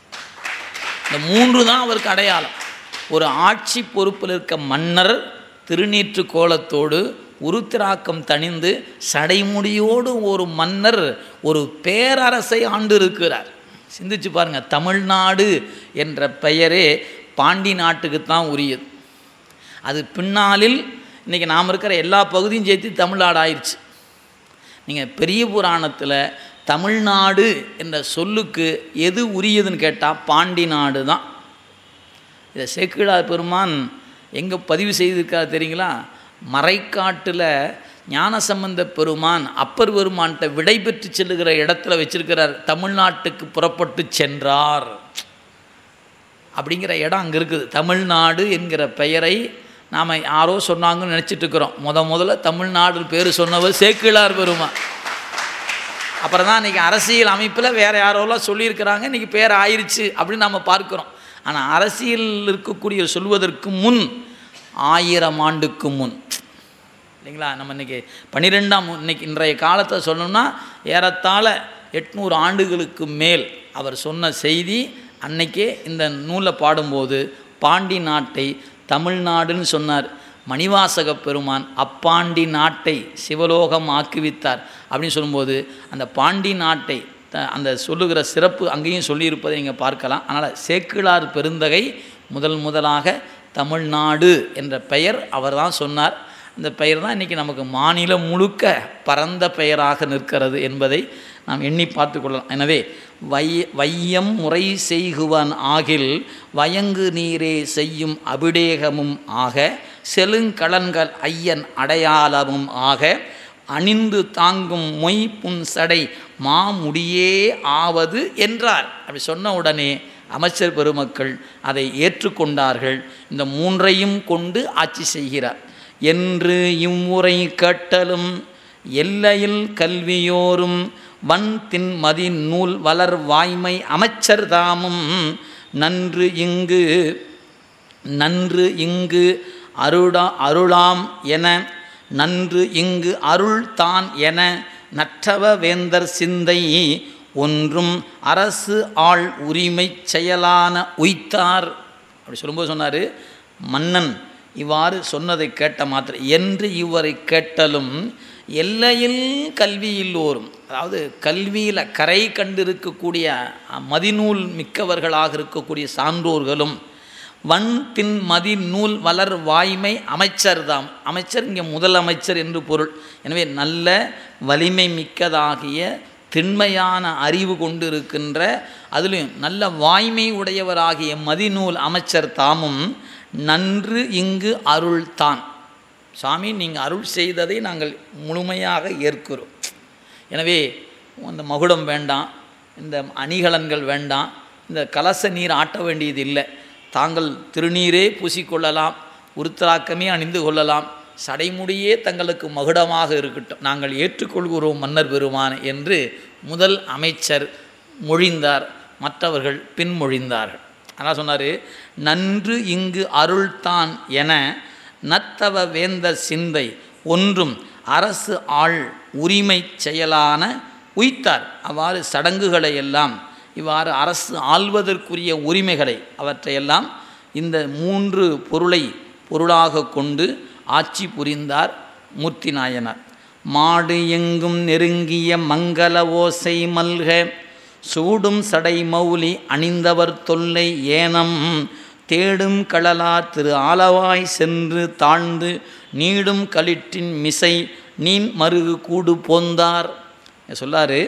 இந்த மூன்று தான் அவருக்கு அடையாளம் ஒரு ஆட்சி பொறுப்பில் இருக்க மன்னர் திருநீற்று கோலத்தோடு உருத்திராக்கம் தணிந்து சடைமுடியோடு ஒரு மன்னர் ஒரு பேரரசை ஆண்டு இருக்கிறார் சிந்திச்சு பாருங்க தமிழ்நாடு என்ற பெயரே பாண்டி நாட்டுக்கு தான் உரியது அது பின்னாளில் இன்றைக்கி நாம் இருக்கிற எல்லா பகுதியும் சேர்த்து தமிழ்நாடு ஆயிடுச்சு நீங்கள் பெரிய புராணத்தில் தமிழ்நாடு என்ற சொல்லுக்கு எது உரியதுன்னு கேட்டால் பாண்டி நாடு தான் இதை சேக்கிழார் பெருமான் எங்கே பதிவு செய்திருக்கார் தெரியுங்களா மறைக்காட்டில் ஞானசம்பந்த பெருமான் அப்பர் பெருமான்கிட்ட விடை பெற்று செல்லுகிற இடத்துல வச்சிருக்கிறார் தமிழ்நாட்டுக்கு புறப்பட்டு சென்றார் அப்படிங்கிற இடம் அங்கே இருக்குது தமிழ்நாடு என்கிற பெயரை நாம் யாரோ சொன்னாங்கன்னு நினச்சிட்டு இருக்கிறோம் முத முதல்ல தமிழ்நாடு பேர் சொன்னவர் சேக்கிழார் பெருமான் அப்புறம் தான் இன்றைக்கி அரசியல் அமைப்பில் வேறு யாரோலாம் சொல்லியிருக்கிறாங்க இன்றைக்கி பேர் ஆயிடுச்சு அப்படின்னு நம்ம பார்க்குறோம் ஆனால் அரசியல் இருக்கக்கூடிய சொல்வதற்கு முன் ஆயிரம் ஆண்டுக்கு முன் இல்லைங்களா நம்ம இன்றைக்கி பன்னிரெண்டாம் இன்னைக்கு இன்றைய காலத்தை சொல்லணும்னா ஏறத்தாழ எட்நூறு ஆண்டுகளுக்கு மேல் அவர் சொன்ன செய்தி அன்னைக்கே இந்த நூலை பாடும்போது பாண்டி நாட்டை தமிழ்நாடுன்னு சொன்னார் மணிவாசக பெருமான் அப்பாண்டி நாட்டை சிவலோகம் ஆக்குவித்தார் அப்படின்னு சொல்லும்போது அந்த பாண்டி நாட்டை த அந்த சொல்லுகிற சிறப்பு அங்கேயும் சொல்லியிருப்பதை நீங்கள் பார்க்கலாம் அதனால் சேக்கிழார் பெருந்தகை முதல் முதலாக தமிழ்நாடு என்ற பெயர் அவர் தான் சொன்னார் அந்த பெயர் தான் இன்றைக்கி நமக்கு மாநிலம் முழுக்க பரந்த பெயராக நிற்கிறது என்பதை நாம் எண்ணி பார்த்து கொள்ளலாம் எனவே வை வையம் முறை செய்குவன் ஆகில் வயங்கு நீரே செய்யும் அபிடேகமும் ஆக செலுங்கலன்கள் ஐயன் அடையாளமும் ஆக அணிந்து தாங்கும் மொய் புன் சடை மாமுடியே ஆவது என்றார் அப்படி சொன்ன உடனே அமைச்சர் பெருமக்கள் அதை ஏற்றுக்கொண்டார்கள் இந்த மூன்றையும் கொண்டு ஆட்சி செய்கிறார் என்று இம்முறை கட்டலும் எல்லையில் கல்வியோரும் வன் தின் மதி நூல் வளர் வாய்மை அமைச்சர் தாமும் நன்று இங்கு நன்று இங்கு அருளா அருளாம் என நன்று இங்கு அருள் தான் என நற்றவ வேந்தர் சிந்தை ஒன்றும் அரசு ஆள் உரிமை செயலான உய்த்தார் அப்படி சொல்லும்போது சொன்னார் மன்னன் இவ்வாறு சொன்னதை கேட்ட மாத்திரம் என்று இவரை கேட்டலும் எல்லையில் கல்வி இல்லோரும் அதாவது கல்வியில் கரை கண்டிருக்கக்கூடிய மதிநூல் மிக்கவர்களாக இருக்கக்கூடிய சான்றோர்களும் வன் தின் மதி நூல் வளர் வாய்மை அமைச்சர் தாம் அமைச்சர் இங்கே முதலமைச்சர் என்று பொருள் எனவே நல்ல வலிமை மிக்கதாகிய திண்மையான அறிவு கொண்டிருக்கின்ற அதிலும் நல்ல வாய்மை உடையவராகிய மதிநூல் அமைச்சர் தாமும் நன்று இங்கு அருள் தான் சாமி நீங்கள் அருள் செய்ததை நாங்கள் முழுமையாக ஏற்கிறோம் எனவே அந்த மகுடம் வேண்டாம் இந்த அணிகலன்கள் வேண்டாம் இந்த கலச நீர் ஆட்ட வேண்டியது இல்லை தாங்கள் திருநீரே பூசிக்கொள்ளலாம் உருத்தராக்கமே அணிந்து கொள்ளலாம் சடைமுடியே தங்களுக்கு மகுடமாக இருக்கட்டும் நாங்கள் ஏற்றுக்கொள்கிறோம் மன்னர் பெருமான் என்று முதல் அமைச்சர் மொழிந்தார் மற்றவர்கள் பின்மொழிந்தார்கள் அதான் சொன்னார் நன்று இங்கு அருள்தான் என நத்தவ வேந்தர் சிந்தை ஒன்றும் அரசு ஆள் உரிமை செயலான உய்த்தார் அவ்வாறு சடங்குகளை எல்லாம் இவ்வாறு அரசு ஆள்வதற்குரிய உரிமைகளை அவற்றையெல்லாம் இந்த மூன்று பொருளை பொருளாக கொண்டு ஆட்சி புரிந்தார் மூர்த்தி நாயனார் மாடு எங்கும் நெருங்கிய மங்கள ஓசை மல்க சூடும் சடை மௌலி அணிந்தவர் தொல்லை ஏனம் தேடும் களலார் திரு ஆலவாய் சென்று தாழ்ந்து நீடும் களிற்றின் மிசை நீன் மருகு கூடு போந்தார் சொல்லார்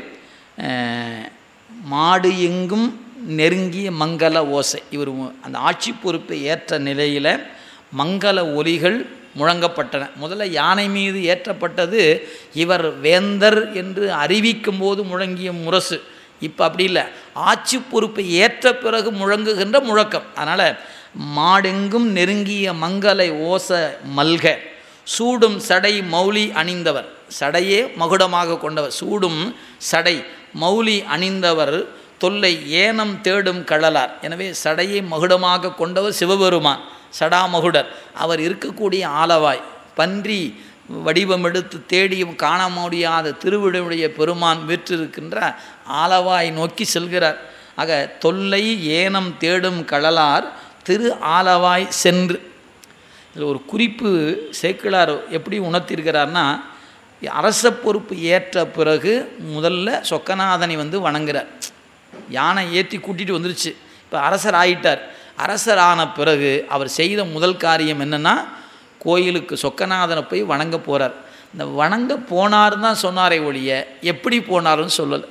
மாடு எங்கும் நெருங்கிய மங்கள ஓசை இவர் அந்த ஆட்சி பொறுப்பை ஏற்ற நிலையில் மங்கள ஒலிகள் முழங்கப்பட்டன முதல்ல யானை மீது ஏற்றப்பட்டது இவர் வேந்தர் என்று அறிவிக்கும் போது முழங்கிய முரசு இப்போ அப்படி இல்லை ஆட்சி பொறுப்பை ஏற்ற பிறகு முழங்குகின்ற முழக்கம் அதனால் மாடெங்கும் நெருங்கிய மங்கள ஓச மல்க சூடும் சடை மௌலி அணிந்தவர் சடையே மகுடமாக கொண்டவர் சூடும் சடை மௌலி அணிந்தவர் தொல்லை ஏனம் தேடும் கழலார் எனவே சடையை மகுடமாக கொண்டவர் சிவபெருமான் சடாமகுடர் அவர் இருக்கக்கூடிய ஆலவாய் பன்றி வடிவம் எடுத்து தேடியும் காண முடியாத திருவிடையுடைய பெருமான் வீற்றிருக்கின்ற ஆலவாய் நோக்கி செல்கிறார் ஆக தொல்லை ஏனம் தேடும் கழலார் திரு ஆலவாய் சென்று இதில் ஒரு குறிப்பு சேக்கிழார் எப்படி உணர்த்திருக்கிறார்னா அரச பொறுப்பு ஏற்ற பிறகு முதல்ல சொக்கநாதனை வந்து வணங்குறார் யானை ஏற்றி கூட்டிகிட்டு வந்துருச்சு இப்போ அரசர் ஆயிட்டார் அரசர் ஆன பிறகு அவர் செய்த முதல் காரியம் என்னென்னா கோயிலுக்கு சொக்கநாதனை போய் வணங்க போகிறார் இந்த வணங்க போனார் தான் சொன்னாரே ஒழிய எப்படி போனாருன்னு சொல்லலை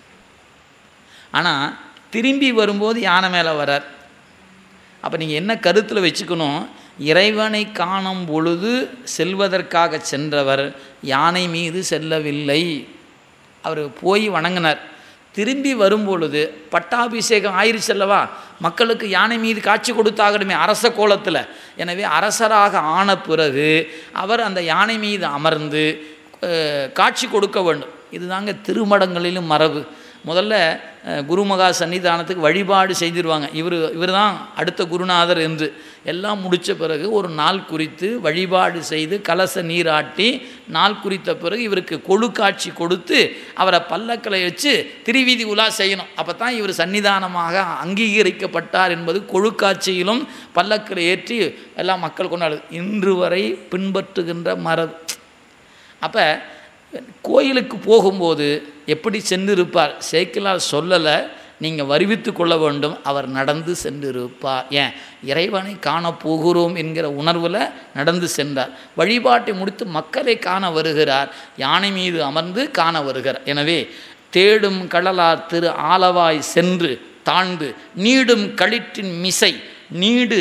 ஆனால் திரும்பி வரும்போது யானை மேலே வரார் அப்போ நீங்கள் என்ன கருத்தில் வச்சுக்கணும் இறைவனை காணும் பொழுது செல்வதற்காக சென்றவர் யானை மீது செல்லவில்லை அவர் போய் வணங்கினார் திரும்பி வரும்பொழுது பட்டாபிஷேகம் ஆயிருச்சல்லவா மக்களுக்கு யானை மீது காட்சி கொடுத்தாகணுமே அரச கோலத்தில் எனவே அரசராக ஆன பிறகு அவர் அந்த யானை மீது அமர்ந்து அஹ், காட்சி கொடுக்க வேண்டும் இதுதாங்க திருமடங்களிலும் மரபு முதல்ல அஹ், குருமகா சன்னிதானத்துக்கு வழிபாடு செய்திருவாங்க இவர் இவர் தான் அடுத்த குருநாதர் என்று எல்லாம் முடித்த பிறகு ஒரு நாள் குறித்து வழிபாடு செய்து கலச நீராட்டி நாள் குறித்த பிறகு இவருக்கு கொழுக்காட்சி கொடுத்து அவரை பல்லக்களை வச்சு திருவீதி உலா செய்யணும் அப்போ தான் இவர் சன்னிதானமாக அங்கீகரிக்கப்பட்டார் என்பது கொழுக்காட்சியிலும் பல்லக்கில் ஏற்றி எல்லாம் மக்கள் கொண்டாடு இன்று வரை பின்பற்றுகின்ற மரபு அப்போ கோயிலுக்கு போகும்போது எப்படி சென்றிருப்பார் சேக்கிலார் சொல்லலை நீங்கள் வருவித்து கொள்ள வேண்டும் அவர் நடந்து சென்றிருப்பார் ஏன் இறைவனை காண போகிறோம் என்கிற உணர்வில் நடந்து சென்றார் வழிபாட்டை முடித்து மக்களை காண வருகிறார் யானை மீது அமர்ந்து காண வருகிறார் எனவே தேடும் கடலார் திரு ஆலவாய் சென்று தாழ்ந்து நீடும் களிற்றின் மிசை நீடு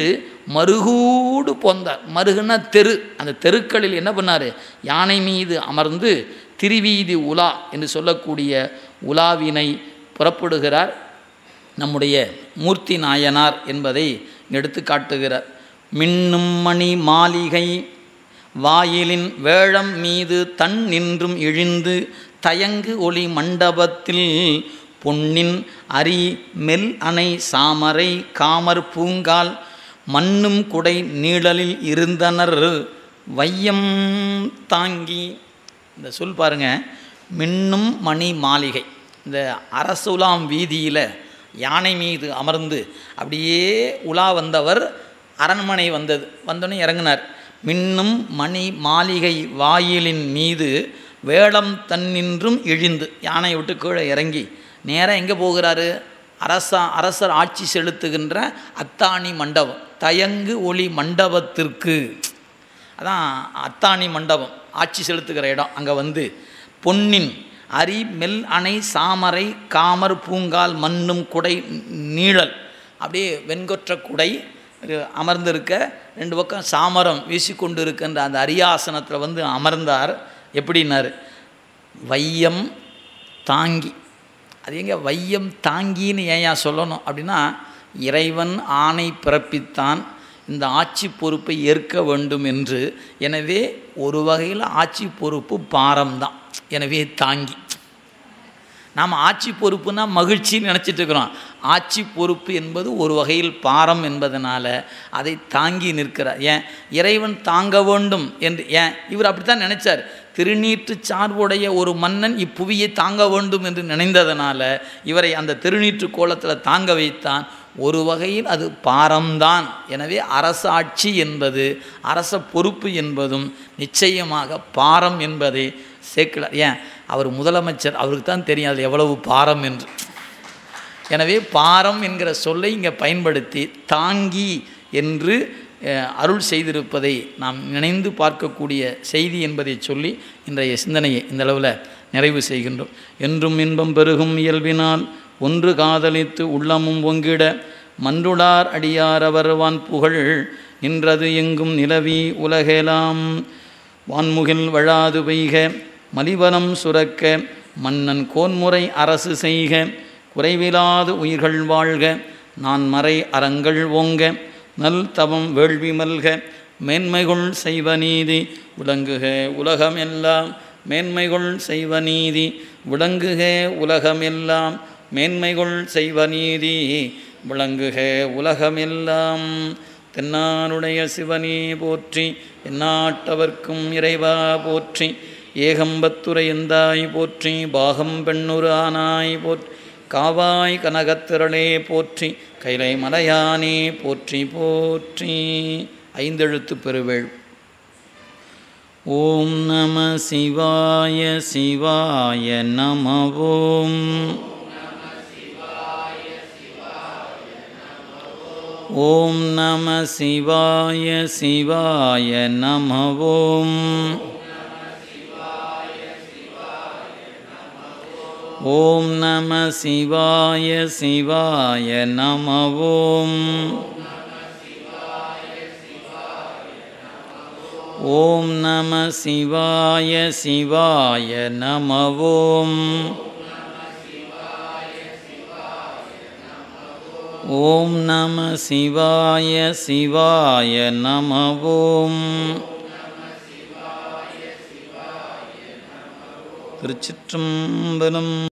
மருகூடு போந்தார் மருகுன தெரு அந்த தெருக்களில் என்ன பண்ணார் யானை மீது அமர்ந்து திருவீதி உலா என்று சொல்லக்கூடிய உலாவினை புறப்படுகிறார் நம்முடைய மூர்த்தி நாயனார் என்பதை எடுத்து காட்டுகிறார் மின்னும் மணி மாளிகை வாயிலின் வேழம் மீது தன் நின்றும் இழிந்து தயங்கு ஒளி மண்டபத்தில் பொன்னின் அரி மெல் அணை சாமரை காமர் பூங்கால் மண்ணும் குடை நீழலில் இருந்தனர் வையம் தாங்கி இந்த சொல் பாருங்க மின்னும் மணி மாளிகை இந்த அரசுலாம் வீதியில் யானை மீது அமர்ந்து அப்படியே உலா வந்தவர் அரண்மனை வந்தது வந்தோடனே இறங்கினார் மின்னும் மணி மாளிகை வாயிலின் மீது வேளம் தன்னின்றும் இழிந்து யானை விட்டு கீழே இறங்கி நேராக எங்கே போகிறாரு அரசா அரசர் ஆட்சி செலுத்துகின்ற அத்தாணி மண்டபம் தயங்கு ஒளி மண்டபத்திற்கு அதான் அத்தாணி மண்டபம் ஆட்சி செலுத்துகிற இடம் அங்கே வந்து பொன்னின் அரி மெல் அணை சாமரை காமர் பூங்கால் மண்ணும் குடை நீழல் அப்படியே வெண்கொற்ற குடை இது அமர்ந்திருக்க ரெண்டு பக்கம் சாமரம் வீசிக்கொண்டு இருக்கின்ற அந்த அரியாசனத்தில் வந்து அமர்ந்தார் எப்படின்னார் வையம் தாங்கி அது எங்க வையம் தாங்கின்னு ஏயா சொல்லணும் அப்படின்னா இறைவன் ஆணை பிறப்பித்தான் இந்த ஆட்சி பொறுப்பை ஏற்க வேண்டும் என்று எனவே ஒரு வகையில் ஆட்சி பொறுப்பு பாரம்தான் எனவே தாங்கி நாம் ஆட்சி பொறுப்புனா மகிழ்ச்சின்னு நினச்சிட்டு இருக்கிறோம் ஆட்சி பொறுப்பு என்பது ஒரு வகையில் பாரம் என்பதனால அதை தாங்கி நிற்கிறார் ஏன் இறைவன் தாங்க வேண்டும் என்று ஏன் இவர் அப்படித்தான் நினைச்சார் திருநீற்று சார்புடைய ஒரு மன்னன் இப்புவியை தாங்க வேண்டும் என்று நினைந்ததனால இவரை அந்த திருநீற்று கோலத்தில் தாங்க வைத்தான் ஒரு வகையில் அது பாரம்தான் எனவே அரசாட்சி என்பது அரச பொறுப்பு என்பதும் நிச்சயமாக பாரம் என்பதை சேர்க்கலார் ஏன் அவர் முதலமைச்சர் அவருக்கு தான் தெரியும் அது எவ்வளவு பாரம் என்று எனவே பாரம் என்கிற சொல்லை இங்கே பயன்படுத்தி தாங்கி என்று அஹ், அருள் செய்திருப்பதை நாம் நினைந்து பார்க்கக்கூடிய செய்தி என்பதை சொல்லி இன்றைய சிந்தனையை இந்த அளவில் நிறைவு செய்கின்றோம் என்றும் இன்பம் பெருகும் இயல்பினால் ஒன்று காதலித்து உள்ளமும் ஒங்கிட மன்றுளார் அடியார் அவர் வான் புகழ் நின்றது எங்கும் நிலவி உலகெலாம் வான்முகில் வழாது பெய்க மலிவனம் சுரக்க மன்னன் கோன்முறை அரசு செய்க குறைவிலாது உயிர்கள் வாழ்க நான் மறை அறங்கள் ஓங்க நல் தவம் வேள்வி மல்க மேன்மைகொள் செய்வ நீதி விளங்குக உலகமெல்லாம் மேன்மைகொள் செய்வ நீதி விளங்குக உலகமெல்லாம் மேன்மைகொள் செய்வ நீதி விளங்குக உலகமெல்லாம் தென்னானுடைய சிவனே போற்றி எந்நாட்டவர்க்கும் இறைவா போற்றி ஏகம்பத்துரை எந்தாய் போற்றி பாகம் பெண்ணுரு ஆனாய் போற்றி காவாய் கனகத்திரளே போற்றி கைலை மலையானே போற்றி போற்றி ஐந்தெழுத்து பெருவேள் ஓம் நம சிவாய சிவாய நம ஓம் ஓம் நம சிவாய சிவாய நம ஓம் ஓம் நம சிவாய சிவாய நம ஓம் ஓம் நம சிவாய சிவாய நம ஓம் ஓம் நம சிவாய சிவாய நம ஓம் திருச்சிற்றம்பலம்